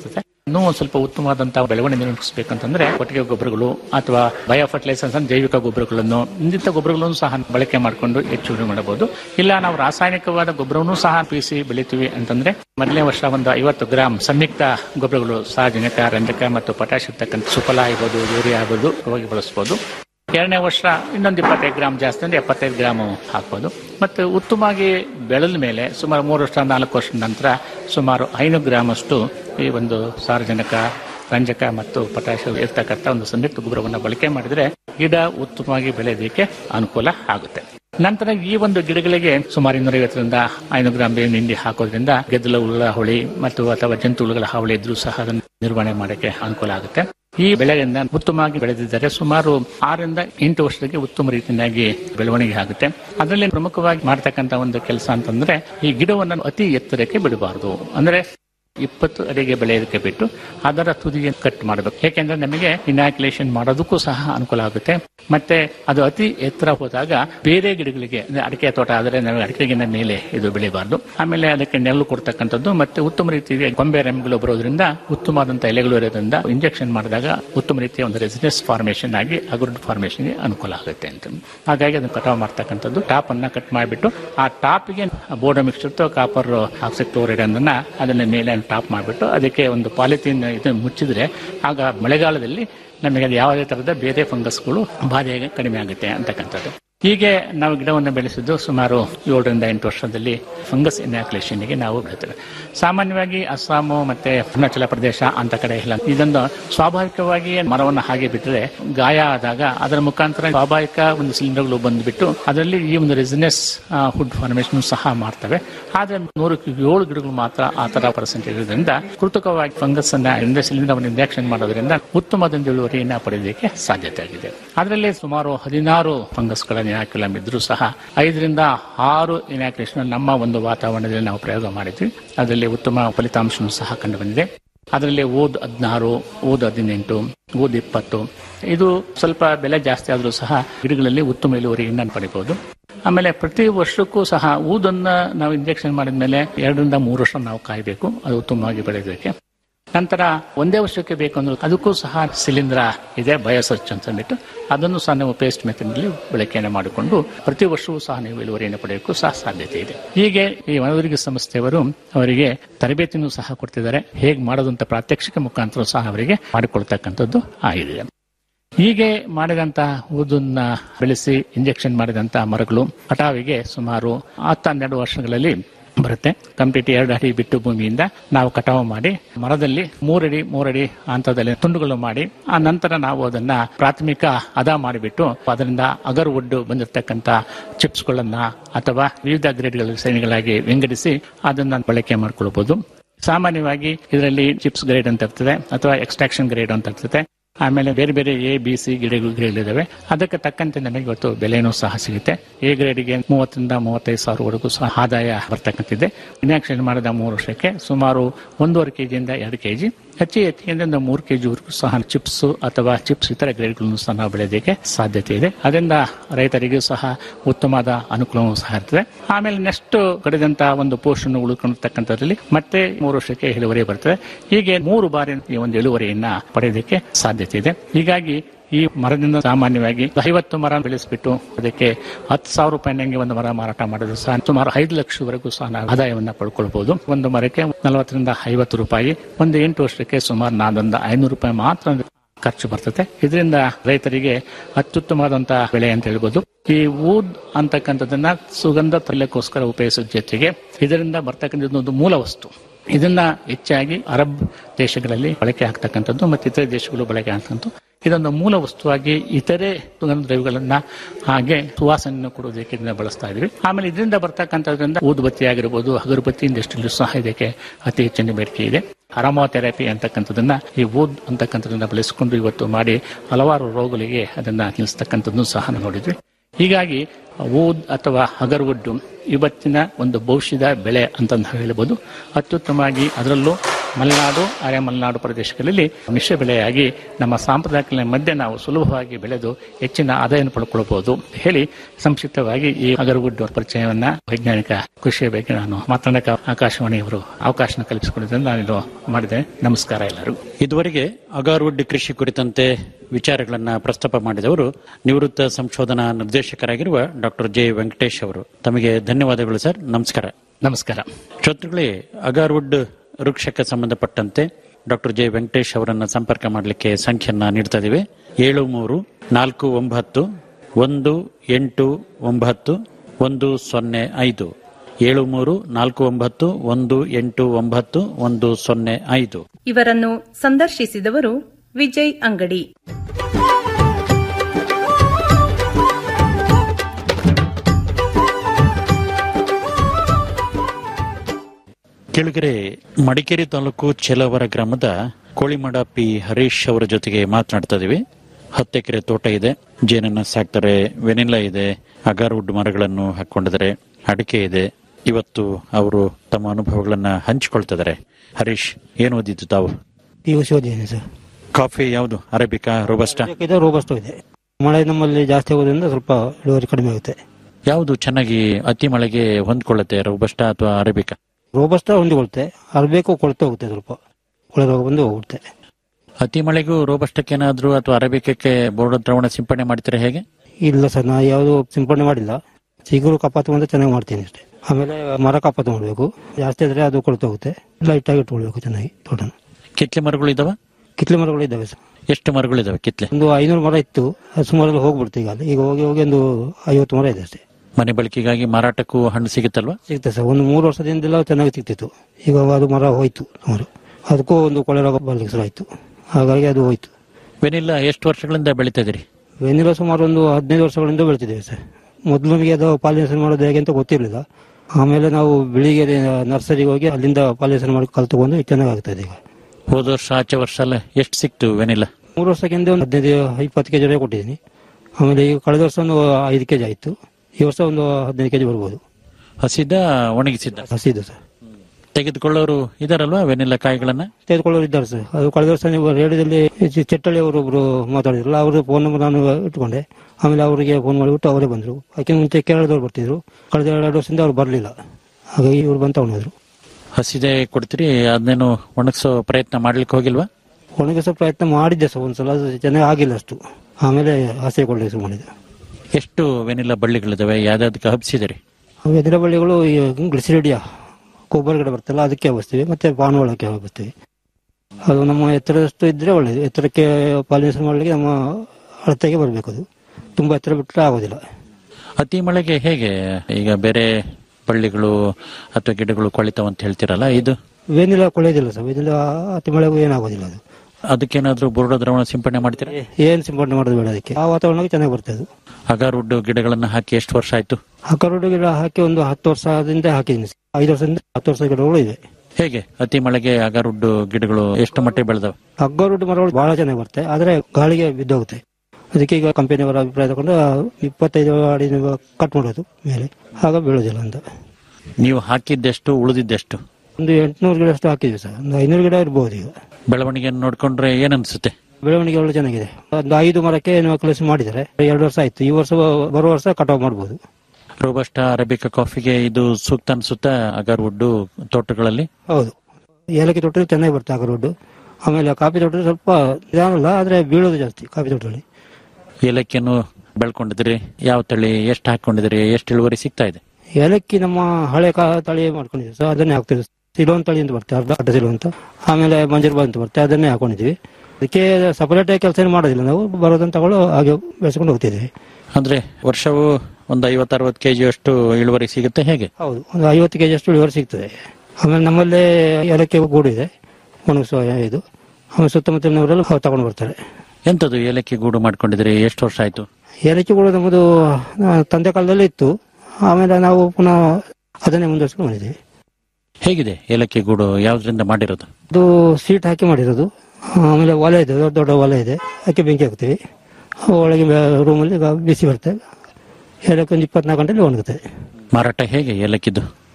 ಇನ್ನೂ ಒಂದು ಸ್ವಲ್ಪ ಉತ್ತಮವಾದಂತಹ ಬೆಳವಣಿಗೆ ನಿರ್ಮಿಸಬೇಕಂತಂದ್ರೆ ಕೊಟ್ಟಿಗೆ ಗೊಬ್ಬರಗಳು ಅಥವಾ ಬಯೋ ಫರ್ಟಿಲೈಸರ್ಸ್ ಅಂದ್ರೆ ಜೈವಿಕ ಗೊಬ್ಬರಗಳನ್ನು ಇಂದಿತ ಗೊಬ್ಬರಗಳನ್ನು ಸಹ ಬಳಕೆ ಮಾಡಿಕೊಂಡು ಹೆಚ್ಚು ಇಳುವರಿ ಮಾಡಬಹುದು ಇಲ್ಲ ನಾವು ರಾಸಾಯನಿಕವಾದ ಗೊಬ್ಬರವನ್ನು ಸಹ ಪೀಸಿ ಬೆಳಿತೀವಿ ಅಂತಂದ್ರೆ ಮೊದಲನೇ ವರ್ಷ ಒಂದು ಐವತ್ತು ಗ್ರಾಂ ಸಂಯುಕ್ತ ಗೊಬ್ಬರಗಳು ಸಾರಜನಕ ರಂಜಕ ಮತ್ತು ಪೊಟ್ಯಾಶ್ ಇರ್ತಕ್ಕಂಥ ಸುಫಲ ಆಗ್ಬೋದು ಯೂರಿಯಾ ಆಗ್ಬೋದು ಹೋಗಿ ಬಳಸಬಹುದು ಎರಡನೇ ವರ್ಷ ಇನ್ನೊಂದು ಇಪ್ಪತ್ತೈದು ಗ್ರಾಮ್ ಜಾಸ್ತಿ ಅಂದ್ರೆ ಎಪ್ಪತ್ತೈದು ಗ್ರಾಮ್ ಹಾಕ್ಬೋದು ಮತ್ತು ಉತ್ತಮವಾಗಿ ಬೆಳೆದ ಮೇಲೆ ಸುಮಾರು ಮೂರು ವರ್ಷ ನಾಲ್ಕು ವರ್ಷದ ನಂತರ ಸುಮಾರು ಐನೂರು ಗ್ರಾಮ್ ಅಷ್ಟು ಈ ಒಂದು ಸಾರಜನಕ ರಂಜಕ ಮತ್ತು ಪೊಟ್ಯಾಶ್ ಇರ್ತಕ್ಕಂಥ ಒಂದು ಸಂಯುಕ್ತ ಗೊಬ್ಬರವನ್ನು ಬಳಕೆ ಮಾಡಿದ್ರೆ ಗಿಡ ಉತ್ತಮವಾಗಿ ಬೆಳೆಯೋದಕ್ಕೆ ಅನುಕೂಲ ಆಗುತ್ತೆ ನಂತರ ಈ ಒಂದು ಗಿಡಗಳಿಗೆ ಸುಮಾರು ಇನ್ನೂರ ಐವತ್ತರಿಂದ ಐನೂರು ಗ್ರಾಂ ಬೇವಿನ ಹಿಂಡಿ ಹಾಕೋದ್ರಿಂದ ಗೆದ್ದಲ ಹುಳ ಹುಳಿ ಮತ್ತು ಅಥವಾ ಜಂತು ಹುಳುಗಳ ಹಾವಳಿ ಇದ್ರೂ ಸಹ ಅದನ್ನು ನಿರ್ವಹಣೆ ಮಾಡೋಕ್ಕೆ ಅನುಕೂಲ ಆಗುತ್ತೆ ಈ ಬೆಳೆಯಿಂದ ಉತ್ತಮವಾಗಿ ಬೆಳೆದಿದ್ದರೆ ಸುಮಾರು ಆರರಿಂದ ಎಂಟು ವರ್ಷಕ್ಕೆ ಉತ್ತಮ ರೀತಿಯಾಗಿ ಬೆಳವಣಿಗೆ ಆಗುತ್ತೆ ಅದರಲ್ಲಿ ಪ್ರಮುಖವಾಗಿ ಮಾಡ್ತಕ್ಕಂಥ ಒಂದು ಕೆಲಸ ಅಂತಂದ್ರೆ ಈ ಗಿಡವನ್ನು ಅತಿ ಎತ್ತರಕ್ಕೆ ಬಿಡಬಾರದು ಅಂದ್ರೆ ಇಪ್ಪತ್ತು ಅಡಿಗೆ ಬೆಳೆಯೋದಕ್ಕೆ ಬಿಟ್ಟು ಅದರ ತುದಿಗೆ ಕಟ್ ಮಾಡಬೇಕು ಯಾಕೆಂದ್ರೆ ನಮಗೆ ಇನಾಕ್ಯುಲೇಷನ್ ಮಾಡೋದಕ್ಕೂ ಸಹ ಅನುಕೂಲ ಆಗುತ್ತೆ ಮತ್ತೆ ಅದು ಅತಿ ಎತ್ತರ ಹೋದಾಗ ಬೇರೆ ಗಿಡಗಳಿಗೆ ಅಂದ್ರೆ ಅಡಿಕೆ ತೋಟ ಆದರೆ ನಾವು ಅಡಿಕೆಗಿನ ಮೇಲೆ ಇದು ಬೆಳಿಬಾರ್ದು ಆಮೇಲೆ ಅದಕ್ಕೆ ನೆರಳು ಕೊಡ್ತಕ್ಕಂಥದ್ದು ಮತ್ತೆ ಉತ್ತಮ ರೀತಿಯ ಗೊಂಬೆ ರೆಂಬೆಗಳು ಬರೋದ್ರಿಂದ ಉತ್ತಮವಾದಂತಹ ಎಲೆಗಳು ಇರೋದ್ರಿಂದ ಇಂಜೆಕ್ಷನ್ ಮಾಡಿದಾಗ ಉತ್ತಮ ರೀತಿಯ ಒಂದು ರೆಸಿಡೆನ್ಸ್ ಫಾರ್ಮೇಶನ್ ಆಗಿ ಅಗುಡ್ ಫಾರ್ಮೇಶನ್ಗೆ ಅನುಕೂಲ ಆಗುತ್ತೆ ಅಂತ ಹಾಗಾಗಿ ಅದನ್ನು ಕಟಾವ್ ಮಾಡ್ತಕ್ಕಂಥದ್ದು ಟಾಪ್ ಅನ್ನ ಕಟ್ ಮಾಡಿಬಿಟ್ಟು ಆ ಟಾಪ್ಗೆ ಬೋರ್ಡ ಮಿಕ್ಸ್ಚರ್ ಕಾಪರ್ ಆಕ್ಸಿಕ್ಲೋರೈಡ್ ಅನ್ನ ಅದನ್ನ ಮೇಲೆ ಟಾಪ್ ಮಾಡಿಬಿಟ್ಟು ಅದಕ್ಕೆ ಒಂದು ಪಾಲಿಥೀನ್ ಇದು ಮುಚ್ಚಿದ್ರೆ ಆಗ ಮಳೆಗಾಲದಲ್ಲಿ ನಮಗೆ ಅದು ಯಾವುದೇ ತರಹದ ಬೇರೆ ಫಂಗಸ್ಗಳು ಬಾಧೆ ಕಡಿಮೆ ಆಗುತ್ತೆ ಅಂತಕ್ಕಂಥದ್ದು ಹೀಗೆ ನಾವು ಗಿಡವನ್ನು ಬೆಳೆಸಿದ್ದು ಸುಮಾರು ಏಳರಿಂದ ಎಂಟು ವರ್ಷದಲ್ಲಿ ಫಂಗಸ್ ಇನ್ಯಾಕ್ಯುಲೇಷನ್ಗೆ ನಾವು ಬೆಳಿತೇವೆ ಸಾಮಾನ್ಯವಾಗಿ ಅಸ್ಸಾಮು ಮತ್ತೆ ಅರುಣಾಚಲ ಪ್ರದೇಶ ಅಂತ ಕಡೆ ಎಲ್ಲ ಇದನ್ನು ಸ್ವಾಭಾವಿಕವಾಗಿ ಮರವನ್ನು ಹಾಗೆ ಬಿಟ್ಟರೆ ಗಾಯ ಆದಾಗ ಅದರ ಮುಖಾಂತರ ಸ್ವಾಭಾವಿಕ ಒಂದು ಸಿಲಿಂಡರ್ಗಳು ಬಂದ್ಬಿಟ್ಟು ಅದರಲ್ಲಿ ಈ ಒಂದು ರೆಸಿನೆಸ್ ಹುಡ್ ಫಾರ್ಮೇಶನ್ ಸಹ ಮಾಡ್ತವೆ ಆದ್ರೆ ನೂರಕ್ಕೆ ಏಳು ಗಿಡಗಳು ಮಾತ್ರ ಆ ತರ ಪರ್ಸೆಂಟೇಜ್ ಇರೋದ್ರಿಂದ ಕೃತಕವಾಗಿ ಫಂಗಸ್ ಅನ್ನ ಸಿಲಿಂಡರ್ ಇಂಜೆಕ್ಷನ್ ಮಾಡೋದ್ರಿಂದ ಉತ್ತಮವಾದ ಇಳುವರಿಯನ್ನ ಪಡೆಯೋದಕ್ಕೆ ಸಾಧ್ಯತೆ ಆಗಿದೆ ಅದರಲ್ಲಿ ಸುಮಾರು ಹದಿನಾರು ಫಂಗಸ್ಗಳ ಇನಾಕ್ಯುಲಮ್ ಇದ್ರೂ ಸಹ ಐದರಿಂದ ಆರು ಇನಾಕ್ಯುಲೇಷನ್ ನಮ್ಮ ಒಂದು ವಾತಾವರಣದಲ್ಲಿ ನಾವು ಪ್ರಯೋಗ ಮಾಡಿದ್ವಿ ಅದರಲ್ಲಿ ಉತ್ತಮ ಫಲಿತಾಂಶನೂ ಸಹ ಕಂಡು ಬಂದಿದೆ ಅದರಲ್ಲಿ ಓದ್ ಹದಿನಾರು ಓದ್ ಹದಿನೆಂಟು ಓದ್ ಇಪ್ಪತ್ತು ಇದು ಸ್ವಲ್ಪ ಬೆಲೆ ಜಾಸ್ತಿ ಆದರೂ ಸಹ ಗಿಡಗಳಲ್ಲಿ ಉತ್ತಮ ಇಳುವರಿಯನ್ನು ಪಡಿಬಹುದು ಆಮೇಲೆ ಪ್ರತಿ ವರ್ಷಕ್ಕೂ ಸಹ ಊದನ್ನ ನಾವು ಇಂಜೆಕ್ಷನ್ ಮಾಡಿದ್ಮೇಲೆ ಎರಡರಿಂದ ಮೂರು ವರ್ಷ ನಾವು ಕಾಯಬೇಕು ಅದು ಉತ್ತಮವಾಗಿ ಬೆಳೆಯೋದಕ್ಕೆ ನಂತರ ಒಂದೇ ವರ್ಷಕ್ಕೆ ಬೇಕು ಅಂದ್ರೆ ಅದಕ್ಕೂ ಸಹ ಶಿಲೀಂಧ್ರ ಇದೆ ಬಯೋಸರ್ಚ್ ಅಂತ ಅಂದ್ಬಿಟ್ಟು ಅದನ್ನು ಸಹ ನಾವು ಪೇಸ್ಟ್ ಮೆಥಡ್ನಲ್ಲಿ ಬಳಕೆಯನ್ನು ಮಾಡಿಕೊಂಡು ಪ್ರತಿ ವರ್ಷವೂ ಸಹ ನೀವು ಇಳುವರಿಯನ್ನು ಪಡೆಯೋಕ್ಕೂ ಸಹ ಸಾಧ್ಯತೆ ಇದೆ ಹೀಗೆ ಈ ವನದುರ್ಗ ಸಂಸ್ಥೆಯವರು ಅವರಿಗೆ ತರಬೇತಿನೂ ಸಹ ಕೊಡ್ತಿದ್ದಾರೆ ಹೇಗೆ ಮಾಡೋದು ಅಂತ ಪ್ರಾತ್ಯಕ್ಷಿಕ ಮುಖಾಂತರ ಸಹ ಅವರಿಗೆ ಮಾಡಿಕೊಡ್ತಕ್ಕಂಥದ್ದು ಆಗಿದೆ ಹೀಗೆ ಮಾಡಿದಂತ ಊದನ್ನ ಬೆಳೆಸಿ ಇಂಜೆಕ್ಷನ್ ಮಾಡಿದಂತ ಮರಗಳು ಕಟಾವಿಗೆ ಸುಮಾರು ಹತ್ತು ಹನ್ನೆರಡು ವರ್ಷಗಳಲ್ಲಿ ಬರುತ್ತೆ ಕಂಪ್ಲೀಟ್ ಎರಡು ಅಡಿ ಬಿಟ್ಟು ಭೂಮಿಯಿಂದ ನಾವು ಕಟಾವು ಮಾಡಿ ಮರದಲ್ಲಿ ಮೂರಡಿ ಮೂರಡಿ ಹಂತದಲ್ಲಿ ತುಂಡುಗಳು ಮಾಡಿ ಆ ನಂತರ ನಾವು ಅದನ್ನ ಪ್ರಾಥಮಿಕ ಹದ ಮಾಡಿಬಿಟ್ಟು ಅದರಿಂದ ಅಗರ್ ವುಡ್ ಬಂದಿರತಕ್ಕಂತ ಚಿಪ್ಸ್ಗಳನ್ನ ಅಥವಾ ವಿವಿಧ ಗ್ರೇಡ್ಗಳ ಶ್ರೇಣಿಗಳಾಗಿ ವಿಂಗಡಿಸಿ ಅದನ್ನ ಬಳಕೆ ಮಾಡ್ಕೊಳ್ಬಹುದು ಸಾಮಾನ್ಯವಾಗಿ ಇದರಲ್ಲಿ ಚಿಪ್ಸ್ ಗ್ರೇಡ್ ಅಂತ ಇರ್ತದೆ ಅಥವಾ ಎಕ್ಸ್ಟ್ರಾಕ್ಷನ್ ಗ್ರೇಡ್ ಅಂತ ಇರ್ತದೆ ಆಮೇಲೆ ಬೇರೆ ಬೇರೆ ಎ ಬಿ ಸಿ ಗಿಡಗಳು ಗಿಡಗಳಿದಾವೆ ಅದಕ್ಕೆ ತಕ್ಕಂತೆ ನಮಗೆ ಇವತ್ತು ಬೆಲೆನೂ ಸಹ ಸಿಗುತ್ತೆ ಎ ಗ್ರೇಡ್ಗೆ ಮೂವತ್ತರಿಂದ ಮೂವತ್ತೈದು ಸಾವಿರವರೆಗೂ ಸಹ ಆದಾಯ ಬರ್ತಕ್ಕಂತಿದೆ ಇನ್ಯಾಕ್ಷನ್ ಮಾಡಿದ ಮೂರು ವರ್ಷಕ್ಕೆ ಸುಮಾರು ಒಂದೂವರೆ ಕೆಜಿಯಿಂದ ಎರಡು ಕೆಜಿ ಹೆಚ್ಚು ಹೆಚ್ಚಿಗೆ ಒಂದು ಮೂರು ಕೆಜಿವರೆಗೂ ಸಹ ಚಿಪ್ಸ್ ಅಥವಾ ಚಿಪ್ಸ್ ಇತರ ಗ್ರೇಡ್ಗಳನ್ನು ಸಹ ನಾವು ಬೆಳೆಯೋದಕ್ಕೆ ಸಾಧ್ಯತೆ ಇದೆ ಅದರಿಂದ ರೈತರಿಗೂ ಸಹ ಉತ್ತಮವಾದ ಅನುಕೂಲವೂ ಸಹ ಇರ್ತದೆ ಆಮೇಲೆ ನೆಕ್ಸ್ಟ್ ಕಡಿದಂತಹ ಒಂದು ಪೋಷಣೆ ಉಳ್ಕೊಂಡಿರ್ತಕ್ಕಂಥದ್ರಲ್ಲಿ ಮತ್ತೆ ಮೂರು ವರ್ಷಕ್ಕೆ ಇಳುವರಿ ಬರ್ತದೆ ಹೀಗೆ ಮೂರು ಬಾರಿ ಈ ಒಂದು ಇಳುವರಿಯನ್ನ ಪಡೆಯೋದಕ್ಕೆ ಸಾಧ್ಯತೆ ಇದೆ ಹೀಗಾಗಿ ಈ ಮರದಿಂದ ಸಾಮಾನ್ಯವಾಗಿ ಐವತ್ತು ಮರ ಬೆಳೆಸಿಬಿಟ್ಟು ಅದಕ್ಕೆ ಹತ್ತು ಸಾವಿರ ರೂಪಾಯಿನಂಗೆ ಒಂದು ಮರ ಮಾರಾಟ ಮಾಡಿದ್ರು ಸಹ ಸುಮಾರು ಐದು ಲಕ್ಷವರೆಗೂ ಸಹ ನಾವು ಆದಾಯವನ್ನ ಪಡ್ಕೊಳ್ಬಹುದು ಒಂದು ಮರಕ್ಕೆ ನಲವತ್ತರಿಂದ ಐವತ್ತು ರೂಪಾಯಿ ಒಂದು ಎಂಟು ವರ್ಷಕ್ಕೆ ಸುಮಾರು ನಾಲ್ಕರಿಂದ ಐನೂರು ರೂಪಾಯಿ ಮಾತ್ರ ಖರ್ಚು ಬರ್ತದೆ ಇದರಿಂದ ರೈತರಿಗೆ ಅತ್ಯುತ್ತಮವಾದಂತಹ ಬೆಳೆ ಅಂತ ಹೇಳ್ಬೋದು ಈ ಊದ್ ಅಂತಕ್ಕಂಥದ್ದನ್ನ ಸುಗಂಧ ತರಲಿಕ್ಕೋಸ್ಕರ ಉಪಯೋಗಿಸೋದ್ ಜೊತೆಗೆ ಇದರಿಂದ ಬರ್ತಕ್ಕಂಥ ಒಂದು ಮೂಲ ವಸ್ತು ಇದನ್ನ ಹೆಚ್ಚಾಗಿ ಅರಬ್ ದೇಶಗಳಲ್ಲಿ ಬಳಕೆ ಆಗ್ತಕ್ಕಂಥದ್ದು ಮತ್ತು ಇತರೆ ದೇಶಗಳು ಬಳಕೆ ಆಗ್ತಕ್ಕಂಥದ್ದು ಇದೊಂದು ಮೂಲ ವಸ್ತುವಾಗಿ ಇತರೆ ಸುಗಂಧ ದ್ರವ್ಯಗಳನ್ನ ಹಾಗೆ ಸುವಾಸನೆಯನ್ನು ಕೊಡೋದಕ್ಕೆ ಇದನ್ನ ಬಳಸ್ತಾ ಇದ್ವಿ ಆಮೇಲೆ ಇದರಿಂದ ಬರ್ತಕ್ಕಂಥದ್ರಿಂದ ಊದುಬತ್ತಿ ಆಗಿರ್ಬೋದು ಅಗರಬತ್ತಿ ಇಂಡಸ್ಟ್ರಿಯಲ್ಲೂ ಸಹ ಇದಕ್ಕೆ ಅತಿ ಹೆಚ್ಚಿನ ಬೇಡಿಕೆ ಇದೆ ಅರಮೋ ಥೆರಪಿ ಅಂತಕ್ಕಂಥದ್ದನ್ನ ಈ ಊದ್ ಅಂತಕ್ಕಂಥದ್ದನ್ನ ಬಳಸಿಕೊಂಡು ಇವತ್ತು ಮಾಡಿ ಹಲವಾರು ರೋಗಗಳಿಗೆ ಅದನ್ನ ನಿಲ್ಲಿಸ್ತಕ್ಕಂಥದ್ದು ಸಹ ನಾವು ನೋಡಿದ್ವಿ ಹೀಗಾಗಿ ಊದ್ ಅಥವಾ ಅಗರ್ವುಡ್ ಇವತ್ತಿನ ಒಂದು ಭವಿಷ್ಯದ ಬೆಳೆ ಅಂತ ನಾವು ಹೇಳ್ಬೋದು ಅತ್ಯುತ್ತಮವಾಗಿ ಅದರಲ್ಲೂ ಮಲೆನಾಡು ಅರೆ ಮಲೆನಾಡು ಪ್ರದೇಶಗಳಲ್ಲಿ ಮಿಶ್ರ ಬೆಳೆಯಾಗಿ ನಮ್ಮ ಸಾಂಪ್ರದಾಯಿಕ ಮಧ್ಯೆ ನಾವು ಸುಲಭವಾಗಿ ಬೆಳೆದು ಹೆಚ್ಚಿನ ಆದಾಯವನ್ನು ಪಡ್ಕೊಳ್ಬಹುದು ಹೇಳಿ ಸಂಕ್ಷಿಪ್ತವಾಗಿ ಈ ಅಗರಗುಡ್ಡ ಪರಿಚಯವನ್ನ ವೈಜ್ಞಾನಿಕ ಕೃಷಿಯ ಬಗ್ಗೆ ನಾನು ಮಾತನಾಡಕ್ಕೆ ಆಕಾಶವಾಣಿಯವರು ಅವಕಾಶ ಕಲ್ಪಿಸಿಕೊಂಡಿದ್ದರಿಂದ ನಾನು ಇದು ಮಾಡಿದೆ ನಮಸ್ಕಾರ ಎಲ್ಲರೂ ಇದುವರೆಗೆ ಅಗಾರ್ವುಡ್ ಕೃಷಿ ಕುರಿತಂತೆ ವಿಚಾರಗಳನ್ನ ಪ್ರಸ್ತಾಪ ಮಾಡಿದವರು ನಿವೃತ್ತ ಸಂಶೋಧನಾ ನಿರ್ದೇಶಕರಾಗಿರುವ ಡಾಕ್ಟರ್ ಜೆ ವೆಂಕಟೇಶ್ ಅವರು ತಮಗೆ ಧನ್ಯವಾದಗಳು ಸರ್ ನಮಸ್ಕಾರ ನಮಸ್ಕಾರ ಶ್ರೋತೃಗಳೇ ಅಗಾರ್ವುಡ್ ವೃಕ್ಷಕ್ಕೆ ಸಂಬಂಧಪಟ್ಟಂತೆ ಡಾಕ್ಟರ್ ಜೆ ವೆಂಕಟೇಶ್ ಅವರನ್ನ ಸಂಪರ್ಕ ಮಾಡಲಿಕ್ಕೆ ಸಂಖ್ಯೆಯನ್ನ ನೀಡ್ತಾ ಇದ್ದೀವಿ ಏಳು ಮೂರು ನಾಲ್ಕು ಒಂಬತ್ತು ಒಂದು ಎಂಟು ಒಂಬತ್ತು ಒಂದು ಸೊನ್ನೆ ಐದು ಏಳು ಮೂರು ನಾಲ್ಕು ಒಂಬತ್ತು ಒಂದು ಎಂಟು ಒಂಬತ್ತು ಒಂದು ಸೊನ್ನೆ ಐದು ಇವರನ್ನು ಸಂದರ್ಶಿಸಿದವರು ವಿಜಯ್ ಅಂಗಡಿ ಕೆಳಗರೆ ಮಡಿಕೇರಿ ತಾಲೂಕು ಚೆಲವರ ಗ್ರಾಮದ ಕೋಳಿಮಡ ಪಿ ಹರೀಶ್ ಅವರ ಜೊತೆಗೆ ಮಾತನಾಡ್ತಾ ಇದೀವಿ ಹತ್ತು ಎಕರೆ ತೋಟ ಇದೆ ಜೇನನ್ನ ಸಾಕ್ತಾರೆ ವೆನಿಲಾ ಇದೆ ಅಗಾರ್ವುಡ್ ಮರಗಳನ್ನು ಹಾಕೊಂಡಿದ್ದಾರೆ ಅಡಿಕೆ ಇದೆ ಇವತ್ತು ಅವರು ತಮ್ಮ ಅನುಭವಗಳನ್ನ ಹಂಚಿಕೊಳ್ತಿದ್ದಾರೆ ಹರೀಶ್ ಏನು ಓದಿದ್ದು ತಾವು ಪಿ ಯು ಸಿ ಓದಿದ್ದೇನೆ ಸರ್ ಕಾಫಿ ಯಾವುದು ಅರೇಬಿಕಾ ರೋಬಸ್ಟಾ ಇದೆ ರೋಬಸ್ಟೋ ಇದೆ ಮಳೆ ನಮ್ಮಲ್ಲಿ ಜಾಸ್ತಿ ಆಗೋದ್ರಿಂದ ಸ್ವಲ್ಪ ಇಳುವರಿ ಕಡಿಮೆ ಆಗುತ್ತೆ ಯಾವುದು ಚೆನ್ನಾಗಿ ಅತಿ ಮಳೆಗೆ ಹೊಂದ್ಕೊಳ್ಳುತ್ತೆ ರೋಬಸ್ಟಾ ಅಥವಾ ಅರೇಬಿಕಾ ರೋಬಸ್ಟ ಹೊಂದಿಕೊಳ್ಳುತ್ತೆ ಅರ್ಬೇಕು ಕೊಳ್ತಾ ಹೋಗುತ್ತೆ ಸ್ವಲ್ಪ ಕೊಳೆ ರೋಗ ಬಂದು ಹೋಗುತ್ತೆ ಅತಿ ಮಳೆಗೂ ರೋಬಸ್ಟಕ್ಕೇನಾದ್ರೂ ಅಥವಾ ಅರೇಬಿಕಕ್ಕೆ ಬೋರ್ಡ್ ದ್ರಾವಣ ಸಿಂಪಡಣೆ ಮಾಡ್ತೀರಾ ಹೇಗೆ ಇಲ್ಲ ಸರ್ ನಾ ಯಾವುದು ಸಿಂಪಡಣೆ ಮಾಡಿಲ್ಲ ಚಿಗುರು ಕಪಾತು ಬಂದ್ರೆ ಚೆನ್ನಾಗಿ ಮಾಡ್ತೀನಿ ಅಷ್ಟೇ ಆಮೇಲೆ ಮರ ಕಪಾತು ಮಾಡಬೇಕು ಜಾಸ್ತಿ ಆದ್ರೆ ಅದು ಕೊಳ್ತಾ ಹೋಗುತ್ತೆ ಲೈಟ್ ಆಗಿ ಇಟ್ಕೊಳ್ಬೇಕು ಚೆನ್ನಾಗಿ ತೋಟನ ಕಿತ್ಲೆ ಮರಗಳು ಇದಾವ ಕಿತ್ಲೆ ಮರಗಳು ಇದ್ದಾವೆ ಸರ್ ಎಷ್ಟು ಮರಗಳಿದಾವೆ ಕಿತ್ಲೆ ಒಂದು ಐನೂರು ಮರ ಇತ್ತು ಅದು ಸುಮಾರು ಹೋಗ್ಬಿಡ್ತು ಈಗ ಈಗ ಹೋಗಿ ಹೋಗಿ ಒಂದು ಐವತ್ತು ಮರ ಇದೆ ಅಷ್ಟೇ ಮನೆ ಬಳಕೆಗಾಗಿ ಮಾರಾಟಕ್ಕೂ ಹಣ್ಣು ಸಿಗುತ್ತಲ್ವಾ ಸಿಗ್ತದೆ ಸರ್ ಒಂದು ಮೂರು ವರ್ಷದಿಂದೆಲ್ಲ ಚೆನ್ನಾಗಿ ಸಿಗ್ತಿತ್ತು ಈಗ ಅದು ಮರ ಹೋಯ್ತು ಸುಮಾರು ಅದಕ್ಕೂ ಒಂದು ಕೊಳೆ ರೋಗ ಬರ್ಲಿಕ್ಕೆ ಶುರು ಆಯ್ತು ಹಾಗಾಗಿ ಅದು ಹೋಯ್ತು ವೆನಿಲ್ಲ ಎಷ್ಟು ವರ್ಷಗಳಿಂದ ಬೆಳೀತಾ ಇದೀರಿ ವೆನಿಲಾ ಸುಮಾರು ಒಂದು ಹದಿನೈದು ವರ್ಷಗಳಿಂದ ಬೆಳ್ತಿದ್ದೇವೆ ಸರ್ ಮೊದಲು ನಮಗೆ ಅದು ಪಾಲಿನೇಷನ್ ಮಾಡೋದು ಹೇಗೆ ಅಂತ ಗೊತ್ತಿರಲಿಲ್ಲ ಆಮೇಲೆ ನಾವು ಬೆಳಿಗ್ಗೆ ನರ್ಸರಿಗೆ ಹೋಗಿ ಅಲ್ಲಿಂದ ಪಾಲಿನೇಷನ್ ಮಾಡಿ ಕಲ್ತುಕೊಂಡು ಚೆನ್ನಾಗಿ ಆಗ್ತದೆ ಈಗ ಹೋದ ವರ್ಷ ಆಚೆ ವರ್ಷ ಎಲ್ಲ ಎಷ್ಟು ಸಿಕ್ತು ವೆನಿಲ್ಲ ಮೂರು ವರ್ಷಕ್ಕಿಂತ ಒಂದು ಹದಿನೈದು ಇಪ್ಪತ್ತು ಕೆಜಿ ವರೆಗೆ ಕೊಟ್ಟಿದ್ದೀನಿ ಆಮೇಲೆ ಈಗ ಕಳೆದ ವರ್ಷ ಒಂದು ಐದು ಕೆಜಿ ಆಯ್ತು ಈ ವರ್ಷ ಒಂದು ಹದಿನೈದು ಕೆಜಿ ಬರ್ಬೋದು ಹಸಿದ ಒಣಗಿಸಿದ್ದ ಹಸಿದು ಸರ್ ತೆಗೆದುಕೊಳ್ಳೋರು ಇದಾರಲ್ವಾ ವೆನಿಲ್ಲ ಕಾಯಿಗಳನ್ನ ತೆಗೆದುಕೊಳ್ಳೋರು ಇದ್ದಾರೆ ಸರ್ ಅದು ಕಳೆದ ವರ್ಷ ನೀವು ರೇಡಿಯೋದಲ್ಲಿ ಚಿ- ಚೆಟ್ಟಳ್ಳಿ ಅವರು ಒಬ್ರು ಮಾತಾಡಿದ್ರಲ್ಲ ಅವ್ರ ಫೋನ್ ನಂಬರ್ ನಾನು ಇಟ್ಕೊಂಡೆ ಆಮೇಲೆ ಅವರಿಗೆ ಫೋನ್ ಮಾಡಿಬಿಟ್ಟು ಅವರೇ ಬಂದರು ಅದಕ್ಕೆ ಮುಂಚೆ ಕೇರಳದವ್ರು ಬರ್ತಿದ್ರು ಕಳೆದ ಎರಡು ವರ್ಷದಿಂದ ಅವ್ರು ಬರಲಿಲ್ಲ ಹಾಗಾಗಿ ಇವ್ರು ಬಂದು ತಗೊಂಡಿದ್ರು ಹಸಿದೆ ಕೊಡ್ತೀರಿ ಅದನ್ನೇನು ಒಣಗಿಸೋ ಪ್ರಯತ್ನ ಮಾಡ್ಲಿಕ್ಕೆ ಹೋಗಿಲ್ವಾ ಒಣಗಿಸೋ ಪ್ರಯತ್ನ ಮಾಡಿದ್ದೆ ಸರ್ ಒಂದ್ಸಲ ಅದು ಚೆನ್ನಾಗಿ ಆಗಿಲ್ಲ ಅಷ್ಟು ಆಮೇಲೆ ಹಸೆ ಕೊಳ್ಳೆ ಶುರು ಮಾಡಿದೆ ಎಷ್ಟು ವೆನಿಲ್ಲ ಬಳ್ಳಿಗಳಿದಾವೆ ಯಾವ್ದಾದಕ್ಕೆ ಹಬ್ಸಿದಿರಿ ಎದಿರ ಬಳ್ಳಿಗಳು ಗ್ಲಿಸಿರಿಡಿಯಾ ಕೊಬ್ಬರಿ ಗಿಡ ಬರ್ತಲ್ಲ ಅದಕ್ಕೆ ಹಬ್ಬಿಸ್ತೀವಿ ಮತ್ತೆ ಪಾನವಳಕ್ಕೆ ಹಬ್ಬಿಸ್ತೀವಿ ಅದು ನಮ್ಮ ಎತ್ತರದಷ್ಟು ಇದ್ರೆ ಒಳ್ಳೇದು ಎತ್ತರಕ್ಕೆ ಪಾಲಿನೇಷನ್ ಮಾಡಲಿಕ್ಕೆ ನಮ್ಮ ಅಳತೆಗೆ ಬರಬೇಕು ಅದು ತುಂಬಾ ಎತ್ತರ ಬಿಟ್ಟರೆ ಆಗೋದಿಲ್ಲ ಅತಿ ಮಳೆಗೆ ಹೇಗೆ ಈಗ ಬೇರೆ ಬಳ್ಳಿಗಳು ಅಥವಾ ಗಿಡಗಳು ಕೊಳಿತಾವ ಅಂತ ಹೇಳ್ತೀರಲ್ಲ ಇದು ವೇನಿಲ್ಲ ಕೊಳೆಯೋದಿಲ್ಲ ಸರ್ ವೇನಿಲ್ಲ ಅತಿ ಮಳೆಗೂ ಏನಾಗೋದಿಲ್ಲ ಅದು ಅದಕ್ಕೇನಾದ್ರೂ ಬುರುಡ ದ್ರಾವಣ ಸಿಂಪಡಣೆ ಮಾಡ್ತೀರಾ ಏನ್ ಸಿಂಪಡಣೆ ಮಾಡೋದು ಬೇಡ ಅದಕ್ಕೆ ಆ ವಾತಾವರಣಕ್ಕೆ ಚೆನ್ನಾಗಿ ಬರ್ತದೆ ಅದು ಅಗಾರುಡ್ ಗಿಡಗಳನ್ನ ಹಾಕಿ ಎಷ್ಟು ವರ್ಷ ಆಯ್ತು ಹಕ್ಕರೋಡು ಗಿಡ ಹಾಕಿ ಒಂದು ಹತ್ತು ವರ್ಷದಿಂದ ಹಾಕಿದ್ದೀನಿ ಐದು ವರ್ಷದಿಂದ ಹತ್ತು ವರ್ಷದ ಗಿಡಗಳು ಇವೆ ಹೇಗೆ ಅತಿ ಮಳೆಗೆ ಅಗಾರುಡ್ ಗಿಡಗಳು ಎಷ್ಟು ಮಟ್ಟಿಗೆ ಬೆಳೆದವೆ ಹಗ್ಗರೋಡು ಮರಗಳು ಬಹಳ ಚೆನ್ನಾಗಿ ಬರುತ್ತೆ ಆದ್ರೆ ಗಾಳಿಗೆ ಬಿದ್ದೋಗುತ್ತೆ ಅದಕ್ಕೆ ಈಗ ಕಂಪನಿಯವರ ಅಭಿಪ್ರಾಯ ತಗೊಂಡು ಇಪ್ಪತ್ತೈದು ಅಡಿ ನೀವು ಕಟ್ ಮಾಡೋದು ಮೇಲೆ ಆಗ ಬೀಳೋದಿಲ್ಲ ಅಂತ ನೀವು ಹಾಕಿದ್ದೆಷ್ಟು ಉಳಿದಿದ್ದೆಷ್ಟು ಒಂದು ಎಂಟುನೂರು ಗಿಡ ಅಷ್ಟು ಹಾಕಿದ್ವಿ ಸರ್ ಒಂದು ಐನೂರು ಗಿಡ ಇರ್ಬೋದು ಈಗ ಬೆಳವಣಿಗೆಯನ್ನು ನೋಡ್ಕೊಂಡ್ರೆ ಏನನ್ಸುತ್ತೆ ಬೆಳವಣಿಗೆ ಒಳ್ಳೆ ಚೆನ್ನಾಗಿದೆ ಒಂದು ಐದು ಮರಕ್ಕೆ ಏನು ಕಲಸಿ ಮಾಡಿದ್ದಾರೆ ಎರಡು ವರ್ಷ ಆಯ್ತು ಈ ವರ್ಷ ಬರುವ ವರ್ಷ ಕಟಾವ್ ಮಾಡ್ಬೋದು ರೋಬಸ್ಟ ಅರೇಬಿಕಾ ಕಾಫಿಗೆ ಇದು ಸೂಕ್ತ ಅನ್ಸುತ್ತಾ ಅಗಾರ್ವುಡ್ ತೋಟಗಳಲ್ಲಿ ಹೌದು ಏಲಕ್ಕಿ ತೊಟ್ಟರೆ ಚೆನ್ನಾಗಿ ಬರುತ್ತೆ ಅಗರೋಡು ಆಮೇಲೆ ಕಾಫಿ ತೊಟ್ಟರೆ ಸ್ವಲ್ಪ ಇದಾಗಲ್ಲ ಆದ್ರೆ ಬೀಳೋದು ಜಾಸ್ತಿ ಕಾಫಿ ತೊಟ್ಟರಲ್ಲಿ ಏಲಕ್ಕಿಯನ್ನು ಬೆಳ್ಕೊಂಡಿದ್ರಿ ಯಾವ ತಳಿ ಎಷ್ಟು ಹಾಕೊಂಡಿದ್ರಿ ಎಷ್ಟು ಇಳುವರಿ ಸಿಗ್ತಾ ಇದೆ ಏಲಕ್ಕಿ ನಮ್ಮ ಹಳೆ ಕಾ ತಳಿ ಮಾಡ್ಕೊಂಡಿದ್ವಿ ಸರ್ ಅದನ್ನೇ ಹಾಕ್ತಿದ್ವಿ ಸಿಲೋನ್ ತಳಿ ಅಂತ ಬರುತ್ತೆ ಅರ್ಧ ಅಡ್ಡ ಸಿಲೋ ಅಂತ ಆಮೇಲೆ ಮಂಜರ್ಬಾ ಅಂತ ಬರುತ್ತೆ ಅದನ್ನೇ ಹಾಕೊಂಡಿದ್ವಿ ಅದಕ್ಕೆ ಸಪರೇಟ್ ಆಗಿ ಕೆಲಸ ಮಾಡೋದಿಲ್ಲ ನಾವು ಬರೋದನ್ನ ತಗೊಳ್ಳೋ ಹಾಗೆ ಬೆಳೆಸ್ಕೊಂಡು ಹೋಗ್ತಿದ್ವಿ ಅಂದ್ರೆ ವರ್ಷವು ಒಂದು ಐವತ್ತು ಅರವತ್ತು ಕೆಜಿ ಅಷ್ಟು ಇಳುವರಿ ಸಿಗುತ್ತೆ ಹೇಗೆ ಹೌದು ಒಂದು ಐವತ್ತು ಕೆಜಿ ಅಷ್ಟು ಇಳುವರಿ ಸಿಗ್ತದೆ ಆಮೇಲೆ ನಮ್ಮಲ್ಲೇ ಏಲಕ್ಕಿ ಗೂಡು ಇದೆ ಒಣಗಿಸುವ ಇದು ಆಮೇಲೆ ಸುತ್ತಮುತ್ತಲಿನವರೆಲ್ಲ ತಗೊಂಡು ಬರ್ತಾರೆ ಎಂತದು ಏಲಕ್ಕಿ ಗೂಡು ಮಾಡ್ಕೊಂಡಿದ್ರಿ ಎಷ್ಟು ವರ್ಷ ಆಯ್ತು ಏಲಕ್ಕಿ ಕೂಡ ನಮ್ಮದು ಆ, ತಂದೆ ಕಾಲದಲ್ಲಿ ಇತ್ತು ಆಮೇಲೆ ನಾವು ಪುನಃ ಅದನ್ನೇ ಮುಂದುವರ್ಸ್ಕೊಂಡು ಬಂದಿದ್ದೀವಿ ಹೇಗಿದೆ ಏಲಕ್ಕಿ ಗೂಡು ಯಾವ್ದ್ರಿಂದ ಮಾಡಿರೋದು ಅದು ಸೀಟ್ ಹಾಕಿ ಮಾಡಿರೋದು ಆಮೇಲೆ ಒಲೆ ಇದೆ ದೊಡ್ಡ ದೊಡ್ಡ ಒಲೆ ಇದೆ ಅದಕ್ಕೆ ಬೆಂಕಿ ಹಾಕ್ತೀವಿ ಒಳಗೆ ರೂಮಲ್ಲಿ ಬಿಸಿ ಬರುತ್ತೆ ಏಲಕ್ಕಿ ಒಂದು ಇಪ್ಪತ್ನಾಲ್ಕು ಗಂಟೆಲಿ ಒಣಗುತ್ತೆ ಮಾರಾಟ ಹೇಗೆ ಏಲಕ್ಕಿದ್ದು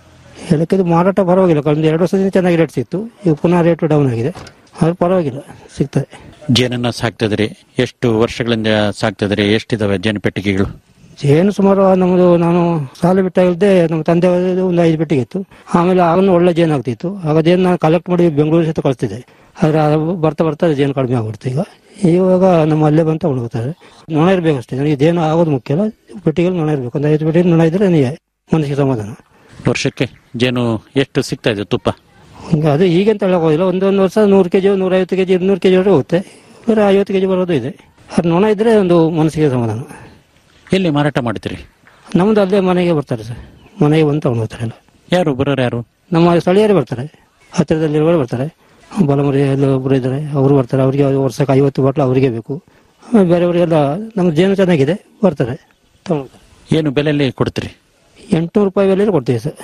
ಹೇಳಕ್ಕೆ ಇದು ಮಾರಾಟ ಪರವಾಗಿಲ್ಲ ಕಳೆದ ಎರಡು ವರ್ಷದಿಂದ ಚೆನ್ನಾಗಿ ರೇಟ್ ಸಿಕ್ತು ಈಗ ಪುನಃ ರೇಟ್ ಡೌನ್ ಆಗಿದೆ ಅದು ಪರವಾಗಿಲ್ಲ ಸಿಗ್ತದೆ ಜೇನನ್ನ ಸಾಕ್ತಿದ್ರಿ ಎಷ್ಟು ವರ್ಷಗಳಿಂದ ಸಾಕ್ತಿದ್ರಿ ಎಷ್ಟಿದಾವೆ ಜೇನು ಪೆಟ್ಟಿಗೆಗಳು ಜೇನು ಸುಮಾರು ನಮ್ಮದು ನಾನು ಸಾಲ ಬಿಟ್ಟಾಗಿದ್ದೆ ನಮ್ಮ ತಂದೆ ಅವರದ್ದು ಒಂದು ಐದು ಪೆಟ್ಟಿಗೆ ಇತ್ತು ಆಮೇಲೆ ಆಗನ್ನು ಒಳ್ಳೆ ಜೇನು ಆಗ್ತಿತ್ತು ಆಗ ಜೇನು ನಾನು ಕಲೆಕ್ಟ್ ಮಾಡಿ ಬೆಂಗಳೂರು ಸಹಿತ ಕಳಿಸ್ತಿದ್ದೆ ಆದ್ರೆ ಅದು ಬರ್ತಾ ಬರ್ತಾ ಜೇನು ಕಡಿಮೆ ಆಗ್ಬಿಡ್ತು ಈಗ ಇವಾಗ ನಮ್ಮ ಅಲ್ಲೇ ಬಂತ ಉಳ್ಕೋತಾರೆ ನೊಣ ಇರಬೇಕು ಅಷ್ಟೇ ನನಗೆ ಜೇನು ಆಗೋದು ಮುಖ್ಯ ಅಲ್ಲ ಪೆಟ್ಟಿಗೆಯಲ್ಲಿ ನೊಣ ಇರಬೇಕು ಒಂದು ಐದು ಪೆಟ್ಟಿಗೆ ನೊಣ ಇದ್ರೆ ನನಗೆ ಮನಸ್ಸಿಗೆ ಸಮಾಧಾನ ವರ್ಷಕ್ಕೆ ಜೇನು ಎಷ್ಟು ಸಿಗ್ತಾ ಇದೆ ತುಪ್ಪ ಹಿಂಗೆ ಅದು ಈಗಂತ ಹೇಳೋದಿಲ್ಲ ಒಂದೊಂದು ವರ್ಷ ನೂರು ಕೆಜಿ ನೂರೈವತ್ತು ಕೆಜಿ ಇನ್ನೂರು ಕೆಜಿ ವರೆಗೆ ಹೋಗುತ್ತೆ ಬರೀ ಐವತ್ತು ಕೆಜಿ ಬರೋದು ಇದೆ ಅದು ನೊಣ ಇದ್ರೆ ಒಂದು ಮನಸ್ಸಿಗೆ ಸಮಾಧಾನ ಎಲ್ಲಿ ಮಾರಾಟ ಮಾಡ್ತೀರಿ ನಮ್ದು ಅಲ್ಲೇ ಮನೆಗೆ ಬರ್ತಾರೆ ಸರ್ ಮನೆಗೆ ಬಂದು ತಗೊಂಡು ಹೋಗ್ತಾರೆ ಎಲ್ಲ ಯಾರು ಬರೋರು ಯಾರು ನಮ್ಮ ಸ್ಥಳೀಯರೇ ಬರ್ತಾರೆ ಹತ್ತಿರದಲ್ಲಿರುವವರು ಬರ್ತಾರೆ ಬಲಮರಿ ಎಲ್ಲ ಒಬ್ಬರು ಇದ್ದಾರೆ ಅವರು ಬರ್ತಾರೆ ಅವರಿಗೆ ವರ್ಷಕ್ಕೆ ಐವತ್ತು ಬಾಟ್ಲು ಅವರಿಗೆ ಬೇಕು ಆಮೇಲೆ ಬೇರೆಯವರಿಗೆಲ್ಲ ನಮ್ಮ ಜೇನು ಚೆನ್ನಾಗಿದೆ ಬರ್ತಾರೆ ತಗೊಂಡು ಹೋಗ್ತಾರೆ. ಏನು ಬೆಲೆಯಲ್ಲಿ ಕೊಡ್ತೀರಿ ಎಂಟುನೂರು ರೂಪಾಯಿ ಬೆಲೆಯಲ್ಲಿ ಕೊಡ್ತೀವಿ ಸರ್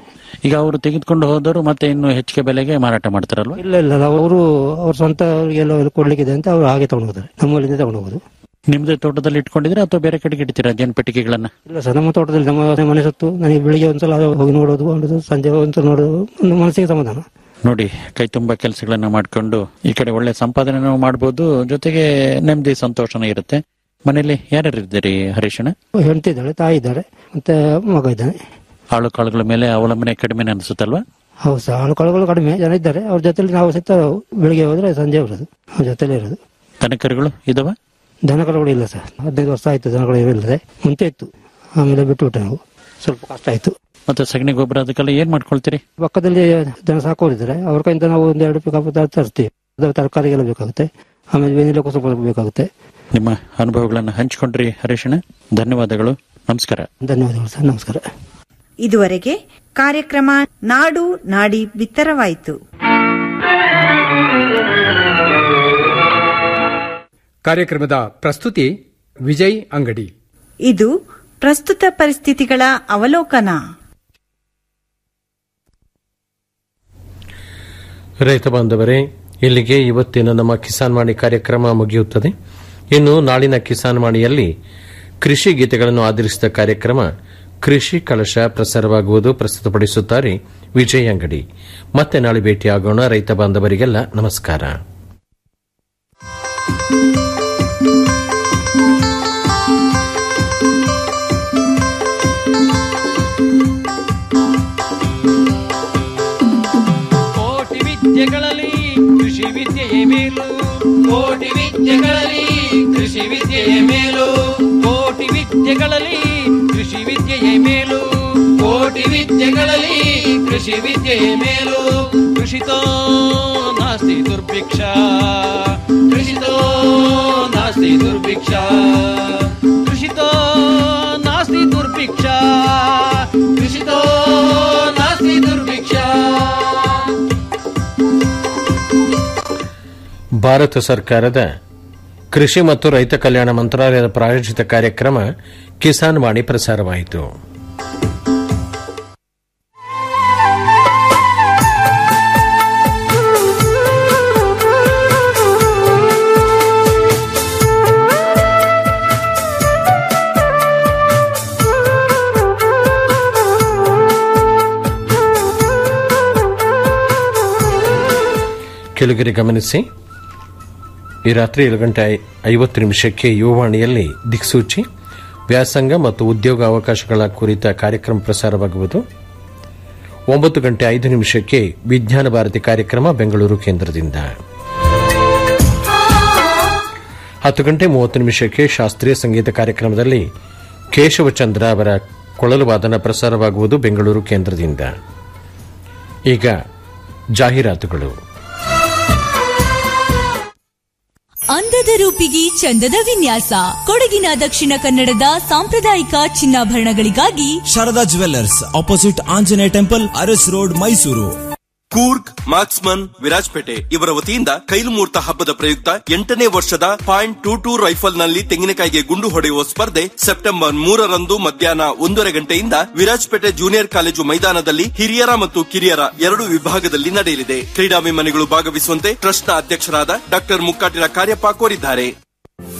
ಈಗ ಅವರು ತೆಗೆದುಕೊಂಡು ಹೋದವರು ಮತ್ತೆ ಇನ್ನು ಹೆಚ್ಚಿಗೆ ಬೆಲೆಗೆ ಮಾರಾಟ ಮಾಡ್ತಾರಲ್ವಾ ಇಲ್ಲ ಇಲ್ಲ ಅವರು ಅವ್ರ ಸ್ವಂತ ಅವರಿಗೆಲ್ಲ ಕೊಡ್ಲಿಕ್ಕಿದೆ ಅಂತ ಅವರು ಹಾಗೆ ತಗೊಂಡು ಹೋಗ್ತಾರೆ ನಮ್ಮಲ್ಲಿಂದ ತಗೊಂಡು ಹೋಗೋದು ನಿಮ್ದೇ ತೋಟದಲ್ಲಿ ಇಟ್ಕೊಂಡಿದ್ರೆ ಅಥವಾ ಬೇರೆ ಕಡೆಗೆ ಇಡ್ತೀರಾ ಜೇನು ಪೆಟ್ಟಿಗೆಗಳನ್ನ ಇಲ್ಲ ಸರ್ ನಮ್ಮ ತೋಟದಲ್ಲಿ ನಮ್ಮ ಮನೆ ಸುತ್ತು ನನಗೆ ಬೆಳಿಗ್ಗೆ ಒಂದ್ಸಲ ಹೋಗಿ ನೋಡೋದು ನೋಡೋದು ಸಂಜೆ ಒಂದ್ಸಲ ನೋಡೋದು ಒಂದು ಮನಸ್ಸಿಗೆ ಸಮಾಧಾನ ನೋಡಿ ಕೈ ತುಂಬಾ ಕೆಲಸಗಳನ್ನ ಮಾಡ್ಕೊಂಡು ಈ ಕಡೆ ಒಳ್ಳೆ ಸಂಪಾದನೆ ಮಾಡ್ಬೋದು ಜೊತೆಗೆ ನೆಮ್ಮದಿ ಸಂತೋಷನೂ ಇರುತ್ತೆ ಮನೇಲಿ ಯಾರ್ಯಾರು ಇದ್ದೀರಿ ಹರೀಶಣ್ಣ ಹೆಂಡತಿ ಇದ್ದಾಳೆ ತಾಯಿ ಇದ್ದಾರೆ ಮತ್ತೆ ಮಗ ಇದ್ದಾನೆ ಆಳು ಕಾಳುಗಳ ಮೇಲೆ ಅವಲಂಬನೆ ಕಡಿಮೆ ಅನಿಸುತ್ತಲ್ವಾ ಹೌದು ಸರ್ ಆಳುಕಾಳುಗಳು ಕಡಿಮೆ ಜನ ಇದ್ದಾರೆ ಅವ್ರ ಜೊತೆಲಿ ನಾವು ಸಹಿತ ಬೆಳಿಗ್ಗೆ ಹೋದ್ರೆ ಸಂಜೆ ಬರೋದು ಅವ್ರ ಜೊತೆಲೇ ಇರೋದು ದನಕರುಗಳು ಇದಾವ ದನಕರುಗಳು ಇಲ್ಲ ಸರ್ ಹದಿನೈದು ವರ್ಷ ಆಯ್ತು ದನಗಳು ಇರಲಿಲ್ಲದೆ ಮುಂಚೆ ಇತ್ತು ಆಮೇಲೆ ಬಿಟ್ಟುಬಿಟ್ಟೆ ನಾವು ಸ್ವಲ್ಪ ಕಷ್ಟ ಆಯ್ತು ಮತ್ತೆ ಸಗಣಿ ಗೊಬ್ಬರ ಅದಕ್ಕೆಲ್ಲ ಏನ್ ಮಾಡ್ಕೊಳ್ತೀರಿ ಪಕ್ಕದಲ್ಲಿ ದನ ಸಾಕೋರಿದ್ದಾರೆ ಅವ್ರ ಕೈಯಿಂದ ನಾವು ಒಂದೆರಡು ಪಿಕಪ್ ತರಿಸ್ತೀವಿ ಅದು ತರಕಾರಿಗೆಲ್ಲ ಬೇಕಾಗುತ್ತೆ ಆಮೇಲೆ ವೆನಿಲಕ್ಕೂ ಸ್ವಲ್ಪ ಬೇಕಾಗುತ್ತೆ ನಿಮ್ಮ ಅನುಭವಗಳನ್ನ ಹಂಚಿಕೊಂಡ್ರಿ ಹರೀಶಣ್ಣ ಧನ್ಯವಾದಗಳು ನಮಸ್ಕಾರ ಧನ್ಯವಾದಗಳು ಸರ್ ನಮಸ್ಕಾರ ಇದುವರೆಗೆ ಕಾರ್ಯಕ್ರಮ ನಾಡು ನಾಡಿ ಬಿತ್ತರವಾಯಿತು ಕಾರ್ಯಕ್ರಮದ ಪ್ರಸ್ತುತಿ ವಿಜಯ್ ಅಂಗಡಿ ಇದು ಪ್ರಸ್ತುತ ಪರಿಸ್ಥಿತಿಗಳ ಅವಲೋಕನ ರೈತ ಬಾಂಧವರೇ ಇಲ್ಲಿಗೆ ಇವತ್ತಿನ ನಮ್ಮ ಕಿಸಾನ್ ವಾಣಿ ಕಾರ್ಯಕ್ರಮ ಮುಗಿಯುತ್ತದೆ ಇನ್ನು ನಾಳಿನ ಕಿಸಾನ್ ವಾಣಿಯಲ್ಲಿ ಕೃಷಿ ಗೀತೆಗಳನ್ನು ಆಧರಿಸಿದ ಕಾರ್ಯಕ್ರಮ ಕೃಷಿ ಕಳಶ ಪ್ರಸಾರವಾಗುವುದು ಪ್ರಸ್ತುತಪಡಿಸುತ್ತಾರೆ ವಿಜಯ್ ಅಂಗಡಿ ಮತ್ತೆ ನಾಳೆ ಭೇಟಿಯಾಗೋಣ ರೈತ ಬಾಂಧವರಿಗೆಲ್ಲ ನಮಸ್ಕಾರ ಕೋಟಿ ವಿದ್ಯೆಗಳಲ್ಲಿ ಕೃಷಿ ವಿದ್ಯೆಯೇ ಮೇಲು ಕೋಟಿ ವಿದ್ಯೆಗಳಲ್ಲಿ ಕೃಷಿ ವಿದ್ಯೆಯೇ ಮೇಲು ಕೋಟಿ ವಿದ್ಯೆಗಳಲ್ಲಿ ಕೃಷಿ ವಿದ್ಯೆಯೇ ಮೇಲು ಕೋಟಿ ವಿದ್ಯೆಗಳಲ್ಲಿ ಕೃಷಿ ವಿದ್ಯೆಯೇ ಮೇಲು ಕೃಷಿತೋ ನಾಸ್ತಿ ದುರ್ಭಿಕ್ಷ ಕೃಷಿತೋ ನಾಸ್ತಿ ದುರ್ಭಿಕ್ಷ ಕೃಷಿತೋ ನಾಸ್ತಿ ದುರ್ಭಿಕ್ಷ ಕೃಷಿತೋ ನಾಸ್ತಿ ದುರ್ಭಿಕ್ಷ ಭಾರತ ಸರ್ಕಾರದ ಕೃಷಿ ಮತ್ತು ರೈತ ಕಲ್ಯಾಣ ಮಂತ್ರಾಲಯದ ಪ್ರಾಯೋಜಿತ ಕಾರ್ಯಕ್ರಮ ಕಿಸಾನ್ ವಾಣಿ ಪ್ರಸಾರವಾಯಿತು ಕೆಲಗರಿ ಗಮನಿಸಿ ಈ ರಾತ್ರಿ ಏಳು ಗಂಟೆ ಐ- ಐವತ್ತು ನಿಮಿಷಕ್ಕೆ ಯುವವಾಣಿಯಲ್ಲಿ ದಿಕ್ಸೂಚಿ ವ್ಯಾಸಂಗ ಮತ್ತು ಉದ್ಯೋಗ ಅವಕಾಶಗಳ ಕುರಿತ ಕಾರ್ಯಕ್ರಮ ಪ್ರಸಾರವಾಗುವುದು ಒಂಬತ್ತು ಗಂಟೆ ಐದು ನಿಮಿಷಕ್ಕೆ ವಿಜ್ಞಾನ ಭಾರತಿ ಕಾರ್ಯಕ್ರಮ ಬೆಂಗಳೂರು ಕೇಂದ್ರದಿಂದ ಹತ್ತು ಗಂಟೆ ಮೂವತ್ತು ನಿಮಿಷಕ್ಕೆ ಶಾಸ್ತ್ರೀಯ ಸಂಗೀತ ಕಾರ್ಯಕ್ರಮದಲ್ಲಿ ಕೇಶವಚಂದ್ರ ಅವರ ಕೊಳಲು ವಾದನ ಪ್ರಸಾರವಾಗುವುದು ಬೆಂಗಳೂರು ಕೇಂದ್ರದಿಂದ ಈಗ ಜಾಹೀರಾತುಗಳು ಅಂದದ ರೂಪಿಗೆ ಚಂದದ ವಿನ್ಯಾಸ ಕೊಡಗಿನ ದಕ್ಷಿಣ ಕನ್ನಡದ ಸಾಂಪ್ರದಾಯಿಕ ಚಿನ್ನಾಭರಣಗಳಿಗಾಗಿ Sharada jewellers opposite Anjaneya temple Aras road Mysuru Coorg marksman Virajpet ಇವರ ವತಿಯಿಂದ ಕೈಲುಮೂರ್ತ ಹಬ್ಬದ ಪ್ರಯುಕ್ತ ಎಂಟನೇ ವರ್ಷದ ಪಾಯಿಂಟ್ ಟೂ ಟೂ ರೈಫಲ್ ನಲ್ಲಿ ತೆಂಗಿನಕಾಯಿಗೆ ಗುಂಡು ಹೊಡೆಯುವ ಸ್ಪರ್ಧೆ ಸೆಪ್ಟೆಂಬರ್ ಮೂರರಂದು ಮಧ್ಯಾಹ್ನ ಒಂದೂವರೆ ಗಂಟೆಯಿಂದ ವಿರಾಜ್ಪೇಟೆ ಜೂನಿಯರ್ ಕಾಲೇಜು ಮೈದಾನದಲ್ಲಿ ಹಿರಿಯರ ಮತ್ತು ಕಿರಿಯರ ಎರಡು ವಿಭಾಗದಲ್ಲಿ ನಡೆಯಲಿದೆ ಕ್ರೀಡಾಭಿಮಾನಿಗಳು ಭಾಗವಹಿಸುವಂತೆ ಟ್ರಸ್ಟ್ನ ಅಧ್ಯಕ್ಷರಾದ ಡಾಕ್ಟರ್ ಮುಕ್ಕಾಟಿರ ಕಾರ್ಯಪ್ಪ ಕೋರಿದ್ದಾರೆ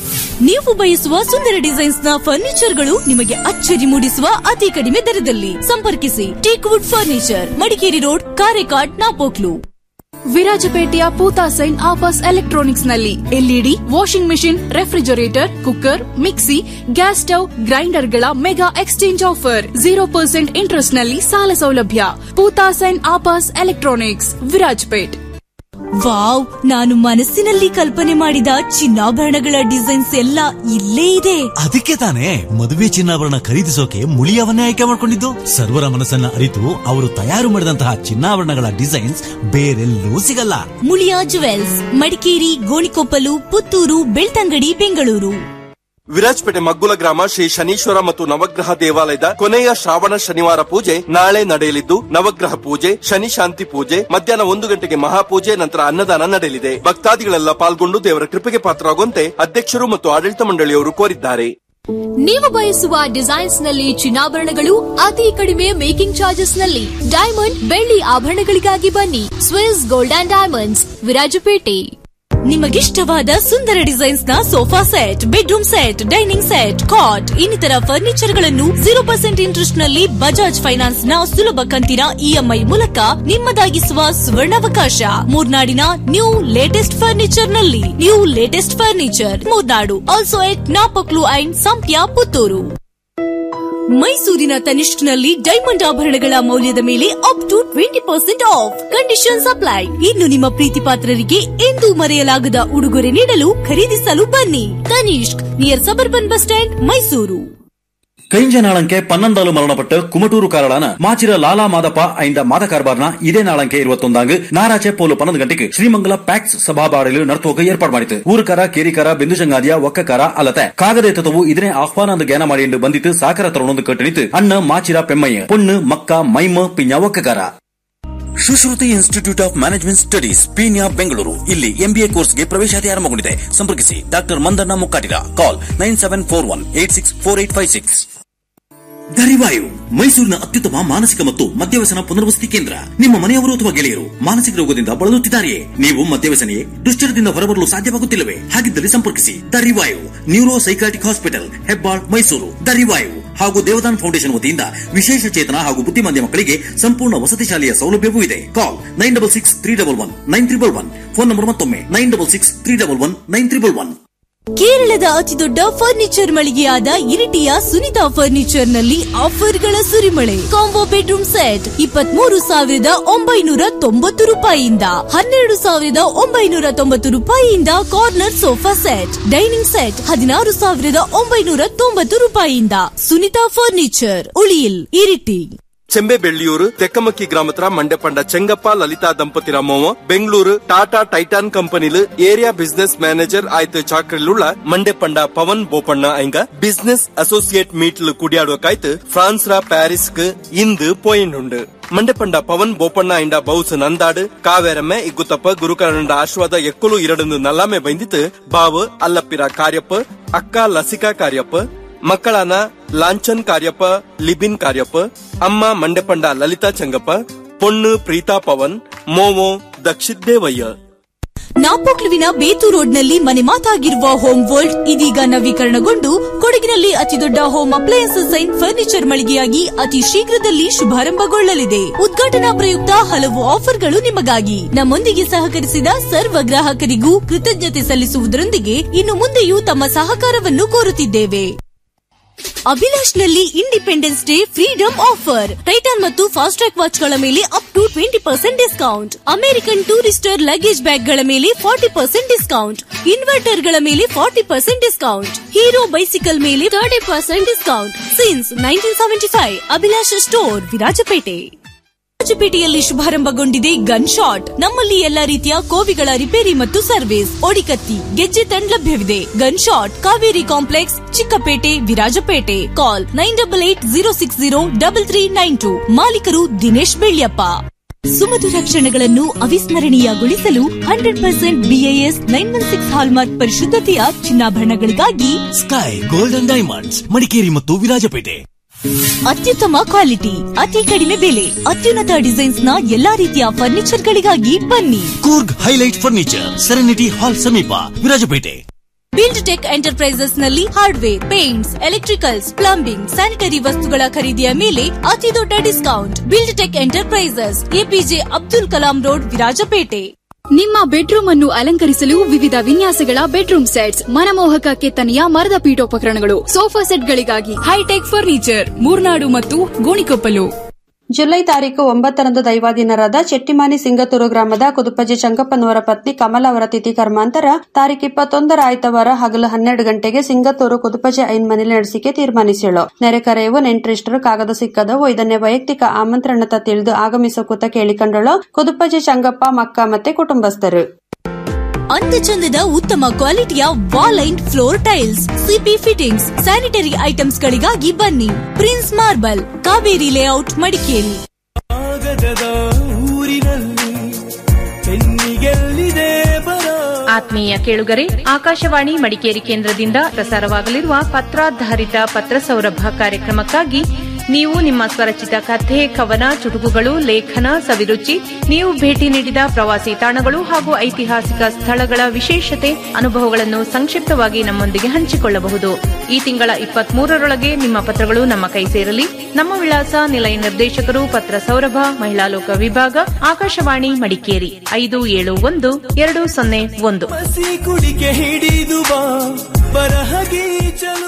ನೀವು ಬಯಸುವ ಸುಂದರ ಡಿಸೈನ್ಸ್ ನ ಫರ್ನಿಚರ್ಗಳು ನಿಮಗೆ ಅಚ್ಚರಿ ಮೂಡಿಸುವ ಅತಿ ಕಡಿಮೆ ದರದಲ್ಲಿ ಸಂಪರ್ಕಿಸಿ teak wood furniture Madikeri road Karekad Napoklu ವಿರಾಜಪೇಟೆಯ ಪೂತಾ ಸೈನ್ ಆಫರ್ಸ್ ಎಲೆಕ್ಟ್ರಾನಿಕ್ಸ್ ನಲ್ಲಿ LED washing machine refrigerator cooker mixie gas stove ಗ್ರೈಂಡರ್ಗಳ mega exchange offer zero percent interest ನಲ್ಲಿ ಸಾಲ ಸೌಲಭ್ಯ ಪೂತಾ sign offers electronics Virajpet wow ನಾನು ಮನಸ್ಸಿನಲ್ಲಿ ಕಲ್ಪನೆ ಮಾಡಿದ ಚಿನ್ನಾಭರಣಗಳ ಡಿಸೈನ್ಸ್ ಎಲ್ಲ ಇಲ್ಲೇ ಇದೆ ಅದಕ್ಕೆ ತಾನೇ ಮದುವೆ ಚಿನ್ನಾಭರಣ ಖರೀದಿಸೋಕೆ ಮುಳಿಯವನ್ನೇ ಆಯ್ಕೆ ಮಾಡಿಕೊಂಡಿದ್ದು ಸರ್ವರ ಮನಸ್ಸನ್ನ ಅರಿತು ಅವರು ತಯಾರು ಮಾಡಿದಂತಹ ಚಿನ್ನಾಭರಣಗಳ ಡಿಸೈನ್ಸ್ ಬೇರೆಲ್ಲೂ ಸಿಗಲ್ಲ ಮುಳಿಯಾ ಜುವೆಲ್ಸ್ ಮಡಿಕೇರಿ ಗೋಣಿಕೊಪ್ಪಲು ಪುತ್ತೂರು ಬೆಳ್ತಂಗಡಿ ಬೆಂಗಳೂರು ವಿರಾಜಪೇಟೆ ಮಗ್ಗುಲ ಗ್ರಾಮ ಶ್ರೀ ಶನೀಶ್ವರ ಮತ್ತು ನವಗ್ರಹ ದೇವಾಲಯದ ಕೊನೆಯ ಶ್ರಾವಣ ಶನಿವಾರ ಪೂಜೆ ನಾಳೆ ನಡೆಯಲಿದ್ದು ನವಗ್ರಹ ಪೂಜೆ ಶನಿ ಶಾಂತಿ ಪೂಜೆ ಮಧ್ಯಾಹ್ನ ಒಂದು ಗಂಟೆಗೆ ಮಹಾಪೂಜೆ ನಂತರ ಅನ್ನದಾನ ನಡೆಯಲಿದೆ ಭಕ್ತಾದಿಗಳೆಲ್ಲ ಪಾಲ್ಗೊಂಡು ದೇವರ ಕೃಪೆಗೆ ಪಾತ್ರರಾಗುವಂತೆ ಅಧ್ಯಕ್ಷರು ಮತ್ತು ಆಡಳಿತ ಮಂಡಳಿಯವರು ಕೋರಿದ್ದಾರೆ ನೀವು ಬಯಸುವ ಡಿಸೈನ್ಸ್ ನಲ್ಲಿ ಚಿನ್ನಾಭರಣಗಳು ಅತಿ ಕಡಿಮೆ ಮೇಕಿಂಗ್ ಚಾರ್ಜಸ್ ನಲ್ಲಿ ಡೈಮಂಡ್ ಬೆಳ್ಳಿ ಆಭರಣಗಳಿಗಾಗಿ ಬನ್ನಿ Swiss gold and diamonds Virajpet ನಿಮಗಿಷ್ಟವಾದ ಸುಂದರ ಡಿಸೈನ್ಸ್ ನ sofa set bedroom set dining set cot ಇನ್ನಿತರ ಫರ್ನಿಚರ್ ಗಳನ್ನು ಜೀರೋ ಪರ್ಸೆಂಟ್ ಇಂಟ್ರೆಸ್ಟ್ ನಲ್ಲಿ ಬಜಾಜ್ ಫೈನಾನ್ಸ್ ನ ಸುಲಭ ಕಂತಿನ ಇಎಂಐ ಮೂಲಕ ನಿಮ್ಮದಾಗಿಸುವ ಸುವರ್ಣಾವಕಾಶ ಮೂರ್ನಾಡಿನ ನ್ಯೂ ಲೇಟೆಸ್ಟ್ ಫರ್ನಿಚರ್ ನಲ್ಲಿ new latest furniture Murnad also at Napoklu and Sampya Puttur ಮೈಸೂರಿನ ತನಿಷ್ಕ್ನಲ್ಲಿ ಡೈಮಂಡ್ ಆಭರಣಗಳ ಮೌಲ್ಯದ ಮೇಲೆ up to twenty percent off condition apply ಇನ್ನು ನಿಮ್ಮ ಪ್ರೀತಿ ಪಾತ್ರರಿಗೆ ಎಂದೂ ಮರೆಯಲಾಗದ ಉಡುಗೊರೆ ನೀಡಲು ಖರೀದಿಸಲು ಬನ್ನಿ Tanishq near suburban bus stand Mysuru കഴിഞ്ഞ നാളങ്കെ പന്ത്രണ്ടാല് മരണപ്പെട്ട് കുമട്ടൂരു കാരളാണ് മാച്ചിര ലാലാ മാതപ്പ അയിന്റെ മാത ಕಾರ್ಬಾರ್ನ ಇದೇ ನಾಳಂಕೆ ಇರುವತ್ತೊಂದಾಂಗ್ ನಾರಾಚೆ ಪೋಲು ಪನ್ನೊಂದು ಗಂಟೆಗೆ ಶ್ರೀಮಂಗಲ ಪ್ಯಾಕ್ಸ್ ಸಭಾಬಾಡಲು ನರ್ತೋಕ ಏರ್ಪಾಡು ಮಾಡಿತು ಊರುಕಾರ ಕೇರಿಕಾರ ಬೆಂದುಚಂಗಾದಿಯ ಒಕ್ಕಕಾರ ಅಲ್ಲತೆ ಕಾಗದ ಎತ್ತತವು ಇದನ್ನೇ ಆಹ್ವಾನ ಅಂದು ಜ್ಞಾನ ಮಾಡಿ ಬಂದಿತ್ತು ಸಾಕರ ತರುಣೊಂದು ಕಟ್ಟಣಿತು ಅಣ್ಣ ಮಾಚಿರ ಪೆಮ್ಮಯ್ಯ ಪೊಣ್ಣು ಮಕ್ಕ ಮೈಮ ಪಿಂಜ ಒಕ್ಕಕಾರ Sushruti institute of management studies Peenya Bengaluru ಇಲ್ಲಿ ಎಂಬಿಎ ಕೋರ್ಸ್ಗೆ ಪ್ರವೇಶಾತಿ ಆರಂಭಗೊಂಡಿದೆ ಸಂಪರ್ಕಿಸಿ doctor Mandanna Mukkatira call nine seven four one eight six four eight five six ದರಿವಾಯು ಮೈಸೂರಿನ ಅತ್ಯುತ್ತಮ ಮಾನಸಿಕ ಮತ್ತು ಮದ್ಯವ್ಯಸನ ಪುನರ್ವಸತಿ ಕೇಂದ್ರ ನಿಮ್ಮ ಮನೆಯವರು ಅಥವಾ ಗೆಳೆಯರು ಮಾನಸಿಕ ರೋಗದಿಂದ ಬಳಲುತ್ತಿದ್ದಾರೆಯೇ ನೀವು ಮದ್ಯವ್ಯಸನೆಯೇ ದುಶ್ಚರದಿಂದ ಹೊರಬರಲು ಸಾಧ್ಯವಾಗುತ್ತಿಲ್ಲವೇ ಹಾಗಿದ್ದಲ್ಲಿ ಸಂಪರ್ಕಿಸಿ ದರಿವಾಯು neuro psychotic hospital Hebbal Mysuru ದರಿವಾಯು ಹಾಗೂ ದೇವದಾನ್ ಫೌಂಡೇಶನ್ ವತಿಯಿಂದ ವಿಶೇಷ ಚೇತನ ಹಾಗೂ ಬುದ್ಧಿಮಾಂದ್ಯ ಮಕ್ಕಳಿಗೆ ಸಂಪೂರ್ಣ ವಸತಿ ಶಾಲೆಯ ಸೌಲಭ್ಯವೂ ಇದೆ call nine double six three double one nine triple one phone number ಮತ್ತೊಮ್ಮೆ nine double six three double one nine triple one ಕೇರಳದ ಅತಿದೊಡ್ಡ ಫರ್ನಿಚರ್ ಮಳಿಗೆಯಾದ ಇರಿಟಿಯ ಸುನಿತಾ ಫರ್ನಿಚರ್ ನಲ್ಲಿ ಆಫರ್ಗಳ ಸುರಿಮಳೆ ಕಾಂಬೋ ಬೆಡ್ರೂಮ್ ಸೆಟ್ ಇಪ್ಪತ್ಮೂರು ಸಾವಿರದ ಒಂಬೈನೂರ ತೊಂಬತ್ತು ರೂಪಾಯಿಯಿಂದ ಹನ್ನೆರಡು ಸಾವಿರದ ಒಂಬೈನೂರ ತೊಂಬತ್ತು ರೂಪಾಯಿಯಿಂದ corner sofa set dining set ಹದಿನಾರು ಸಾವಿರದ ಒಂಬೈನೂರ ತೊಂಬತ್ತು ರೂಪಾಯಿಯಿಂದ ಸುನಿತಾ ಫರ್ನಿಚರ್ ಉಳಿಯಿಲ್ ಇರಿಟಿ ಚೆಂಬೆ ಬೆಳ್ಳಿಯೂರು ತೆಕ್ಕಮಕ್ಕಿ ಗ್ರಾಮತ್ರ ಮಂಡ್ಯಪಂಡ ಚೆಂಗಪ್ಪ ಲಲಿತಾ ದಂಪತಿರ ಮೋವ ಬೆಂಗಳೂರು ಟಾಟಾ ಟೈಟಾನ್ ಕಂಪನಿಲು ಏರಿಯಾ ಬಿಸಿನೆಸ್ மேனேஜர் ஆய்த்து சாக்கரிலுள்ள மண்டெப்பண்ட பவன் போப்பண்ண ஐங்க பிசினஸ் அசோசியேட் மீட்ல குடியாடுவக்காய்த்து பிரான்ஸ்ரா பாரிஸ்க்கு ಇಂದು ಪೋಯಿನ್ನುಂಡು ಮಂಡೆಪಂಡ ಪವನ್ ಬೋಪಣ್ಣ ಇಂಡ ಬೌಸ್ ನಂದಾಡು ಕಾವೇರಮ್ಮೆ ಇಗ್ಗುತ್ತಪ್ಪ ಗುರುಕರಣಂಡ ಆಶ್ವಾದ ಎಕ್ಕಲು ಎರಡನ್ನು ನಲ್ಲಾಮೆ ಬೈಂದಿತ್ತು ಬಾವು ಅಲ್ಲಪ್ಪಿರ ಕಾರ್ಯಪ್ಪ ಅಕ್ಕ ಲಸಿಕಾ ಕಾರ್ಯಪ್ಪ ಮಕ್ಕಳಾನ ಲಾಂಛನ್ ಕಾರ್ಯಪ್ಪ ಲಿಬಿನ್ ಕಾರ್ಯಪ್ಪ ಅಮ್ಮ ಮಂಡೆಪಂಡ ಲಲಿತಾ ಚಂಗಪ್ಪ ಪೊಣ್ಣು ಪ್ರೀತಾ ಪವನ್ ಮೋಮೋ ದಕ್ಷಿದ್ದೇವಯ್ಯ ನಾಪೋಕ್ಲುವಿನ ಬೇತು ರೋಡ್ನಲ್ಲಿ ಮನೆ ಮಾತಾಗಿರುವ ಹೋಮ್ ವರ್ಲ್ಡ್ ಇದೀಗ ನವೀಕರಣಗೊಂಡು ಕೊಡಗಿನಲ್ಲಿ ಅತಿದೊಡ್ಡ ಹೋಮ್ ಅಪ್ಲಯನ್ಸಸ್ ಅಂಡ್ ಫರ್ನಿಚರ್ ಮಳಿಗೆಯಾಗಿ ಅತಿ ಶೀಘ್ರದಲ್ಲಿ ಶುಭಾರಂಭಗೊಳ್ಳಲಿದೆ ಉದ್ಘಾಟನಾ ಪ್ರಯುಕ್ತ ಹಲವು ಆಫರ್ಗಳು ನಿಮಗಾಗಿ ನಮ್ಮೊಂದಿಗೆ ಸಹಕರಿಸಿದ ಸರ್ವ ಗ್ರಾಹಕರಿಗೂ ಕೃತಜ್ಞತೆ ಸಲ್ಲಿಸುವುದರೊಂದಿಗೆ ಇನ್ನು ಮುಂದೆಯೂ ತಮ್ಮ ಸಹಕಾರವನ್ನು ಕೋರುತ್ತಿದ್ದೇವೆ ಅಭಿಲಾಷ್ನಲ್ಲಿ independence day freedom offer Titan ಮತ್ತು ಫಾಸ್ಟ್ ಟ್ರ್ಯಾಕ್ ವಾಚ್ ಗಳ ಮೇಲೆ up to twenty percent discount American Tourister luggage bag ಗಳ ಮೇಲೆ ಫಾರ್ಟಿ ಪರ್ಸೆಂಟ್ ಡಿಸ್ಕೌಂಟ್ ಇನ್ವರ್ಟರ್ ಗಳ ಮೇಲೆ forty percent discount Hero bicycle ಮೇಲೆ thirty percent discount since nineteen seventy five Abhilash store Virajpet ರಾಜಪೇಟೆಯಲ್ಲಿ ಶುಭಾರಂಭಗೊಂಡಿದೆ ಗನ್ ಶಾಟ್ ನಮ್ಮಲ್ಲಿ ಎಲ್ಲಾ ರೀತಿಯ ಕೋವಿಗಳ ರಿಪೇರಿ ಮತ್ತು ಸರ್ವಿಸ್ ಒಡಿಕತ್ತಿ ಗೆಜ್ಜೆ ತಂಡ್ ಲಭ್ಯವಿದೆ gun shot Kaveri complex Chikkapete Virajpet call nine double eight zero six zero double three nine two ಮಾಲೀಕರು ದಿನೇಶ್ ಬೆಳ್ಯಪ್ಪ ಸುಮಧುರ ಕ್ಷಣಗಳನ್ನು ಅವಿಸ್ಮರಣೀಯಗೊಳಿಸಲು hundred percent BAS nine one six hallmark ಪರಿಶುದ್ಧತೆಯ ಚಿನ್ನಾಭರಣಗಳಿಗಾಗಿ ಸ್ಕೈ ಗೋಲ್ಡನ್ ಡೈಮಂಡ್ಸ್ ಮಡಿಕೇರಿ ಮತ್ತು ವಿರಾಜಪೇಟೆ ಅತ್ಯುತ್ತಮ ಕ್ವಾಲಿಟಿ ಅತಿ ಕಡಿಮೆ ಬೆಲೆ ಅತ್ಯುನ್ನತ ಡಿಸೈನ್ಸ್ ನ ಎಲ್ಲಾ ರೀತಿಯ ಫರ್ನಿಚರ್ ಗಳಿಗಾಗಿ ಬನ್ನಿ Coorg highlight furniture serenity hall ಸಮೀಪ ವಿರಾಜಪೇಟೆ ಬಿಲ್ಡ್ ಟೆಕ್ ಎಂಟರ್ಪ್ರೈಸಸ್ ನಲ್ಲಿ hardware paints electricals plumbing sanitary ವಸ್ತುಗಳ ಖರೀದಿಯ ಮೇಲೆ ಅತಿ ದೊಡ್ಡ discount build tech enterprises APJ Abdul Kalam road Virajpet ನಿಮ್ಮ ಬೆಡ್ರೂಮ್ ಅನ್ನು ಅಲಂಕರಿಸಲು ವಿವಿಧ ವಿನ್ಯಾಸಗಳ ಬೆಡ್ರೂಮ್ ಸೆಟ್ಸ್ ಮನಮೋಹಕ ಕೆತ್ತನೆಯ ಮರದ ಪೀಠೋಪಕರಣಗಳು ಸೋಫಾ ಸೆಟ್ಗಳಿಗಾಗಿ ಹೈಟೆಕ್ ಫರ್ನಿಚರ್ ಮೂರ್ನಾಡು ಮತ್ತು ಗೋಣಿಕೊಪ್ಪಲು ಜುಲೈ ತಾರೀಕು ಒಂಬತ್ತರಂದು ದೈವಾಧೀನರಾದ ಚೆಟ್ಟಿಮಾನಿ ಸಿಂಗತೂರು ಗ್ರಾಮದ ಕುದುಪಜಿ ಚಂಗಪ್ಪನವರ ಪತ್ನಿ ಕಮಲ ಅವರ ತಿಥಿ ಕರ್ಮಾಂತರ ತಾರೀಕು ಇಪ್ಪತ್ತೊಂದರ ಆಯ್ತವಾರ ಹಗಲು ಹನ್ನೆರಡು ಗಂಟೆಗೆ ಸಿಂಗತೂರು ಕುದುಪಜಿ ಐನ್ ಮನೇಲಿ ನಡೆಸಿಕೆ ತೀರ್ಮಾನಿಸಿಳು ನೆರೆಕರೆಯವು ನೆಂಟರಿಷ್ಟರು ಕಾಗದ ಸಿಕ್ಕದವು ಇದನ್ನೇ ವೈಯಕ್ತಿಕ ಆಮಂತ್ರಣತ ತಿಳಿದು ಆಗಮಿಸಕೂತ ಕೇಳಿಕೊಂಡಳು ಕುದುಪಜಿ ಚಂಗಪ್ಪ ಮಕ್ಕ ಮತ್ತೆ ಕುಟುಂಬಸ್ಥರು ಚಂದದ ಉತ್ತಮ ಕ್ವಾಲಿಟಿಯ wall and floor tiles CP fittings sanitary items ಗಳಿಗಾಗಿ ಬನ್ನಿ prince marble Kaveri layout Madikeri ಕಾಗದದ ಊರಿನಲ್ಲಿ ಹೆಣ್ಣಿಗೆಲ್ಲಿದೆ ಬರ ಆತ್ಮೀಯ ಕೇಳುಗರೆ ಆಕಾಶವಾಣಿ ಮಡಿಕೇರಿ ಕೇಂದ್ರದಿಂದ ಪ್ರಸಾರವಾಗಲಿರುವ ಪತ್ರಾಧಾರಿತ ಪತ್ರ ಸೌರಭ ಕಾರ್ಯಕ್ರಮಕ್ಕಾಗಿ ನೀವು ನಿಮ್ಮ ಸ್ವರಚಿತ ಕಥೆ ಕವನ ಚುಟುಕುಗಳು ಲೇಖನ ಸವಿರುಚಿ ನೀವು ಭೇಟಿ ನೀಡಿದ ಪ್ರವಾಸಿ ತಾಣಗಳು ಹಾಗೂ ಐತಿಹಾಸಿಕ ಸ್ಥಳಗಳ ವಿಶೇಷತೆ ಅನುಭವಗಳನ್ನು ಸಂಕ್ಷಿಪ್ತವಾಗಿ ನಮ್ಮೊಂದಿಗೆ ಹಂಚಿಕೊಳ್ಳಬಹುದು ಈ ತಿಂಗಳ ಇಪ್ಪತ್ಮೂರರೊಳಗೆ ನಿಮ್ಮ ಪತ್ರಗಳು ನಮ್ಮ ಕೈ ಸೇರಲಿ ನಮ್ಮ ವಿಳಾಸ ನಿಲಯ ನಿರ್ದೇಶಕರು ಪತ್ರ ಸೌರಭ ಮಹಿಳಾ ಲೋಕ ವಿಭಾಗ ಆಕಾಶವಾಣಿ ಮಡಿಕೇರಿ ಐದು ಏಳು ಒಂದು ಎರಡು ಸೊನ್ನೆ ಒಂದು ಹಸಿ ಕುಡಿಕೆ ಹಿಡಿದು ಬಾ ಬರಹಗೀಚಲು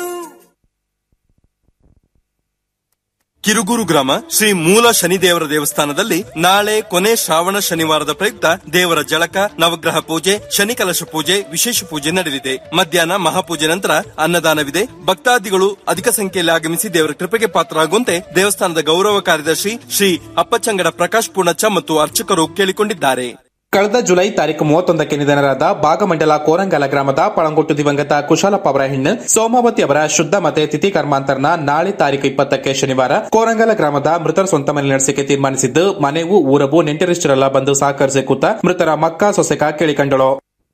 ಕಿರುಗೂರು ಗ್ರಾಮ ಶ್ರೀ ಮೂಲ ಶನಿದೇವರ ದೇವಸ್ಥಾನದಲ್ಲಿ ನಾಳೆ ಕೊನೆ ಶ್ರಾವಣ ಶನಿವಾರದ ಪ್ರಯುಕ್ತ ದೇವರ ಜಳಕ ನವಗ್ರಹ ಪೂಜೆ ಶನಿ ಕಲಶ ಪೂಜೆ ವಿಶೇಷ ಪೂಜೆ ನಡೆಯಲಿದೆ ಮಧ್ಯಾಹ್ನ ಮಹಾಪೂಜೆ ನಂತರ ಅನ್ನದಾನವಿದೆ ಭಕ್ತಾದಿಗಳು ಅಧಿಕ ಸಂಖ್ಯೆಯಲ್ಲಿ ಆಗಮಿಸಿ ದೇವರ ಕೃಪೆಗೆ ಪಾತ್ರರಾಗುವಂತೆ ದೇವಸ್ಥಾನದ ಗೌರವ ಕಾರ್ಯದರ್ಶಿ ಶ್ರೀ ಅಪ್ಪಚಂಗಡ ಪ್ರಕಾಶ್ ಪೂರ್ಣಚ್ಚ ಮತ್ತು ಅರ್ಚಕರು ಕೇಳಿಕೊಂಡಿದ್ದಾರೆ ಕಳೆದ ಜುಲೈ ತಾರೀಕು ಮೂವತ್ತೊಂದಕ್ಕೆ ನಿಧನರಾದ ಭಾಗಮಂಡಲ ಕೋರಂಗಲ ಗ್ರಾಮದ ಪಳಂಗೊಟ್ಟು ದಿವಂಗತ ಕುಶಾಲಪ್ಪ ಅವರ ಹೆಣ್ಣು ಸೋಮಾವತಿ ಅವರ ಶುದ್ಧ ಮತ್ತೆ ತಿಥಿ ಕರ್ಮಾಂತರನ ನಾಳೆ ತಾರೀಕು ಇಪ್ಪತ್ತಕ್ಕೆ ಶನಿವಾರ ಕೋರಂಗಲ ಗ್ರಾಮದ ಮೃತರ ಸ್ವಂತ ಮನೆ ನಡೆಸಿಕೆ ತೀರ್ಮಾನಿಸಿದ್ದು ಮನೆವು ಊರವು ನೆಂಟರಿಷ್ಟರೆಲ್ಲ ಬಂದು ಸಹಕರಿಸಿ ಕೂತ ಮೃತರ ಮಕ್ಕ ಸೊಸೆಕ ಕೇಳಿಕೊಂಡಳು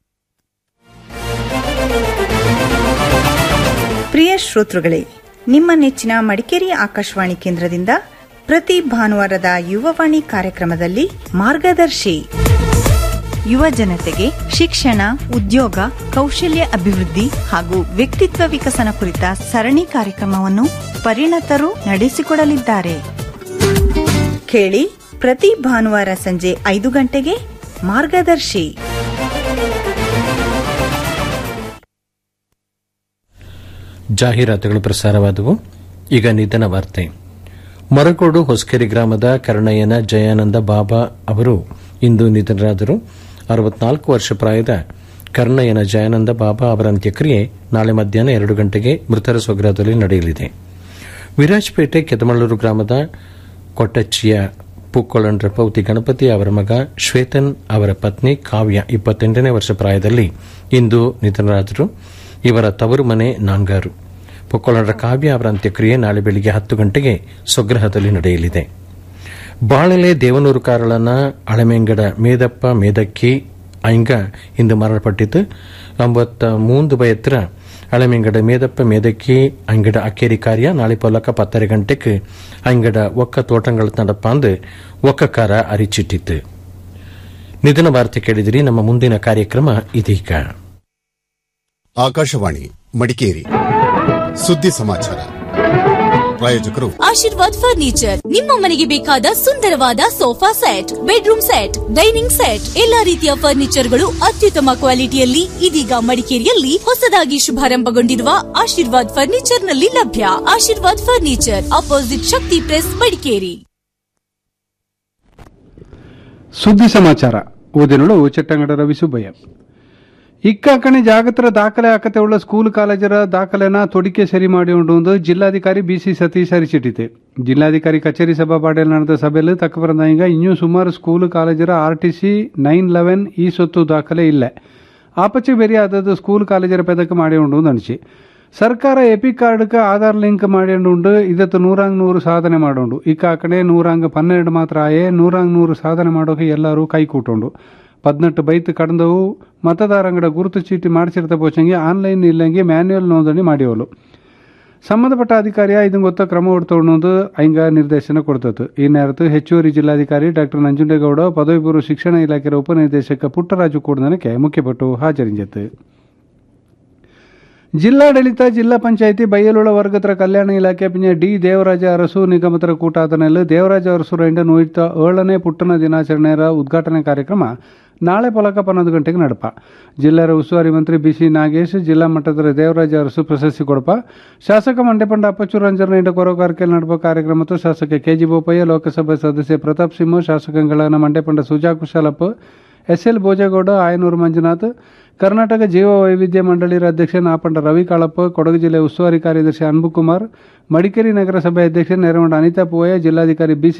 ಪ್ರಿಯ ಶ್ರೋತೃಗಳೇ ನಿಮ್ಮ ನೆಚ್ಚಿನ ಮಡಿಕೇರಿ ಆಕಾಶವಾಣಿ ಕೇಂದ್ರದಿಂದ ಪ್ರತಿ ಭಾನುವಾರದ ಯುವವಾಣಿ ಕಾರ್ಯಕ್ರಮದಲ್ಲಿ ಮಾರ್ಗದರ್ಶಿ ಯುವ ಜನತೆಗೆ ಶಿಕ್ಷಣ ಉದ್ಯೋಗ ಕೌಶಲ್ಯ ಅಭಿವೃದ್ಧಿ ಹಾಗೂ ವ್ಯಕ್ತಿತ್ವ ವಿಕಸನ ಕುರಿತ ಸರಣಿ ಕಾರ್ಯಕ್ರಮವನ್ನು ಪರಿಣತರು ನಡೆಸಿಕೊಡಲಿದ್ದಾರೆ ಕೇಳಿ ಪ್ರತಿ ಭಾನುವಾರ ಸಂಜೆ ಐದು ಗಂಟೆಗೆ ಮಾರ್ಗದರ್ಶಿ ಜಾಹೀರಾತುಗಳು ಪ್ರಸಾರವಾದವು ಈಗ ನಿಧನ ವಾರ್ತೆ ಮರಕೋಡು ಹೊಸಕೆರೆ ಗ್ರಾಮದ ಕರ್ಣಯ್ಯನ ಜಯಾನಂದ ಬಾಬಾ ಅವರು ಇಂದು ನಿಧನರಾದರು ಅರವತ್ನಾಲ್ಕು ವರ್ಷ ಪ್ರಾಯದ ಕರ್ಣಯ್ಯನ ಜಯಾನಂದ ಬಾಬಾ ಅವರ ಅಂತ್ಯಕ್ರಿಯೆ ನಾಳೆ ಮಧ್ಯಾಹ್ನ ಎರಡು ಗಂಟೆಗೆ ಮೃತರ ಸ್ವಗ್ರಹದಲ್ಲಿ ನಡೆಯಲಿದೆ ವಿರಾಜಪೇಟೆ ಕೆದಮಳ್ಳೂರು ಗ್ರಾಮದ ಕೊಟ್ಟಚ್ಚಿಯ ಪೂಕ್ಕೊಳಂಡ್ರ ಪೌತಿ ಗಣಪತಿ ಅವರ ಮಗ ಶ್ವೇತನ್ ಅವರ ಪತ್ನಿ ಕಾವ್ಯ ಇಪ್ಪತ್ತೆಂಟನೇ ವರ್ಷ ಪ್ರಾಯದಲ್ಲಿ ಇಂದು ನಿಧನರಾದರು ಇವರ ತವರು ಮನೆ ನಾಂಗಾರು ಪೊಕ್ಕೊಳರ ಕಾವ್ಯ ಅವರ ಅಂತ್ಯಕ್ರಿಯೆ ನಾಳೆ ಬೆಳಿಗ್ಗೆ ಹತ್ತು ಗಂಟೆಗೆ ಸ್ವಗ್ರಹದಲ್ಲಿ ನಡೆಯಲಿದೆ ಬಾಳೆಲೆ ದೇವನೂರು ಕಾರಳನ ಅಳಮೆಂಗಡ ಮೇದಪ್ಪ ಮೇದಕ್ಕಿ ಐಂಗ ಇಂದು ಮರಣಪಟ್ಟಿತು ಒಂಬತ್ತ ಮೂಂದು ಬಯತ್ರ ಅಳಮೆಂಗಡ ಮೇದಪ್ಪ ಮೇದಕ್ಕಿ ಅಂಗಡ ಅಕ್ಕೇರಿ ಕಾರ್ಯ ನಾಳೆ ಪೊಲಕ ಪತ್ತರೆ ಗಂಟೆಗೆ ಅಂಗಡ ಒಕ್ಕ ತೋಟಂಗಳ ನಡಪಾಂದು ಒಕ್ಕಕಾರ ಅರಿಚಿಟ್ಟಿತು ನಿಧನ ವಾರ್ತೆ ಕೇಳಿದಿರಿ ನಮ್ಮ ಮುಂದಿನ ಕಾರ್ಯಕ್ರಮ ಇದೀಗ ಆಕಾಶವಾಣಿ ಮಡಿಕೇರಿ ಸುದ್ದಿ ಸಮಾಚಾರ ಪ್ರಾಯೋಜಕರು ಆಶೀರ್ವಾದ್ ಫರ್ನಿಚರ್ ನಿಮ್ಮ ಮನೆಗೆ ಬೇಕಾದ ಸುಂದರವಾದ sofa set bedroom set dining set ಎಲ್ಲಾ ರೀತಿಯ ಫರ್ನಿಚರ್ಗಳು ಅತ್ಯುತ್ತಮ ಕ್ವಾಲಿಟಿಯಲ್ಲಿ ಇದೀಗ ಮಡಿಕೇರಿಯಲ್ಲಿ ಹೊಸದಾಗಿ ಶುಭಾರಂಭಗೊಂಡಿರುವ ಆಶೀರ್ವಾದ್ ಫರ್ನಿಚರ್ ನಲ್ಲಿ ಲಭ್ಯ Ashirvad furniture opposite Shakti press Madikeri ಸುದ್ದಿ ಸಮಾಚಾರ ಓದಿನಳು ಚಟ್ಟಂಗಡ ರವಿ ಸುಬ್ಬಯ್ಯ ಇಕ್ಕಾಕಣೆ ಜಾಗತರ ದಾಖಲೆ ಆಕತೆ ಉಳ್ಳ ಸ್ಕೂಲ್ ಕಾಲೇಜರ ದಾಖಲೆನ ತೊಡಿಕೆ ಸರಿ ಮಾಡಿ ಉಂಡು ಜಿಲ್ಲಾಧಿಕಾರಿ ಬಿಸಿ ಸತೀಶ್ ಅರಿಚಿಟ್ಟಿದೆ ಜಿಲ್ಲಾಧಿಕಾರಿ ಕಚೇರಿ ಸಭಾಪಾಡಿಯಲ್ಲಿ ನಡೆದ ಸಭೆಯಲ್ಲಿ ತಕ್ಕ ಬಂದ ಈಗ ಇನ್ನೂ ಸುಮಾರು ಸ್ಕೂಲ್ ಕಾಲೇಜರ R T C nine eleven ಈ ಸೊತ್ತು ದಾಖಲೆ ಇಲ್ಲ ಆಪಚೆ ಬೇರೆ ಆದದ್ದು ಸ್ಕೂಲ್ ಕಾಲೇಜರ ಪೆದಕ್ಕೆ ಮಾಡಿ ಉಂಡು ಅನಿಸಿ ಸರ್ಕಾರ ಎಪಿಕ್ ಕಾರ್ಡ್ಗೆ ಆಧಾರ್ ಲಿಂಕ್ ಮಾಡಿಕೊಂಡು ಇದತ್ತು ನೂರಾಂಗ್ ನೂರು ಸಾಧನೆ ಮಾಡೋಂಡು ಇಕ್ಕಾಕಡೆ ನೂರಾಂಗ್ ಪನ್ನೆರಡು ಮಾತ್ರ ಆಯೆ ನೂರಾಂಗ್ ನೂರು ಸಾಧನೆ ಮಾಡೋಕೆ ಎಲ್ಲರೂ ಕೈ ಕೂಟುಂಡು ಪದ್ನೆಟ್ಟು ಬೈತ್ ಕಡದವು ಮತದಾರಂಗಡ ಗುರುತು ಚೀಟಿ ಮಾಡಿಸಿರ್ತ ಪೋಚಂಗೆ ಆನ್ಲೈನ್ ಇಲ್ಲಂಗೆ ಮ್ಯಾನ್ಯುಯಲ್ ನೋಂದಣಿ ಮಾಡಿಯೋಲು ಸಂಬಂಧಪಟ್ಟ ಅಧಿಕಾರಿಯ ಇದನ್ನು ಗೊತ್ತ ಕ್ರಮ ಹೊಡ್ತೊಂಡು ಐಂಗ ನಿರ್ದೇಶನ ಕೊಡ್ತತ್ತು ಈ ನೇರತ್ತು ಹೆಚ್ಚುವರಿ ಜಿಲ್ಲಾಧಿಕಾರಿ ಡಾಕ್ಟರ್ ನಂಜುಂಡೇಗೌಡ ಪದವಿ ಪೂರ್ವ ಶಿಕ್ಷಣ ಇಲಾಖೆಯ ಉಪನಿರ್ದೇಶಕ ಪುಟ್ಟರಾಜು ಕೂಡನಕ್ಕೆ ಮುಖ್ಯಪಟ್ಟು ಹಾಜರಿಂಜತ್ತು ಜಿಲ್ಲಾಡಳಿತ ಜಿಲ್ಲಾ ಪಂಚಾಯಿತಿ ಬೈಯಲುಳ ವರ್ಗತರ ಕಲ್ಯಾಣ ಇಲಾಖೆ ಪಿಂಜ ಡಿ ದೇವರಾಜ ಅರಸು ನಿಗಮತರ ಕೂಟಾದನೆಲ್ಲ ದೇವರಾಜ ಅರಸು ರೈಂಡ ನೂಯಿತ ಏಳನೇ ಪುಟ್ಟಣ ದಿನಾಚರಣೆಯ ಉದ್ಘಾಟನೆ ಕಾರ್ಯಕ್ರಮ ನಾಳೆ ಪಲಕ ಪನ್ನೊಂದು ಗಂಟೆಗೆ ನಡಪ ಜಿಲ್ಲೆಯ ಉಸ್ತುವಾರಿ ಮಂತ್ರಿ ಬಿಸಿ ನಾಗೇಶ್ ಜಿಲ್ಲಾ ಮಟ್ಟದ ದೇವರಾಜ ಅರಸು ಪ್ರಶಸ್ತಿ ಕೊಡಪ ಶಾಸಕ ಮಂಡ್ಯಪಂಡ ಅಪ್ಪಚ್ಚು ರಂಜನ ಇಂಡ ಕೊರಗಾರಿಕೆ ನಡುವ ಕಾರ್ಯಕ್ರಮ ಶಾಸಕ ಕೆಜಿ ಬೋಪಯ್ಯ ಲೋಕಸಭೆ ಸದಸ್ಯ ಪ್ರತಾಪ್ ಸಿಂಹ ಶಾಸಕಗಳಾದ ಮಂಡ್ಯಪಂಡ ಸುಜಾ ಕುಶಾಲಪ್ಪ ಎಸ್ಎಲ್ ಭೋಜೇಗೌಡ ಆಯನೂರು ಮಂಜುನಾಥ್ ಕರ್ನಾಟಕ ಜೀವ ವೈವಿಧ್ಯ ಮಂಡಳಿಯ ಅಧ್ಯಕ್ಷ ನಾಪಂಡ ರವಿ ಕಾಳಪ್ಪ ಕೊಡಗು ಜಿಲ್ಲೆ ಉಸ್ತುವಾರಿ ಕಾರ್ಯದರ್ಶಿ ಅನ್ಬುಕುಮಾರ್ ಮಡಿಕೇರಿ ನಗರಸಭೆ ಅಧ್ಯಕ್ಷ ನೆರವಂಡ ಅನಿತಾ ಪೂವಯ್ಯ ಜಿಲ್ಲಾಧಿಕಾರಿ ಬಿಸಿ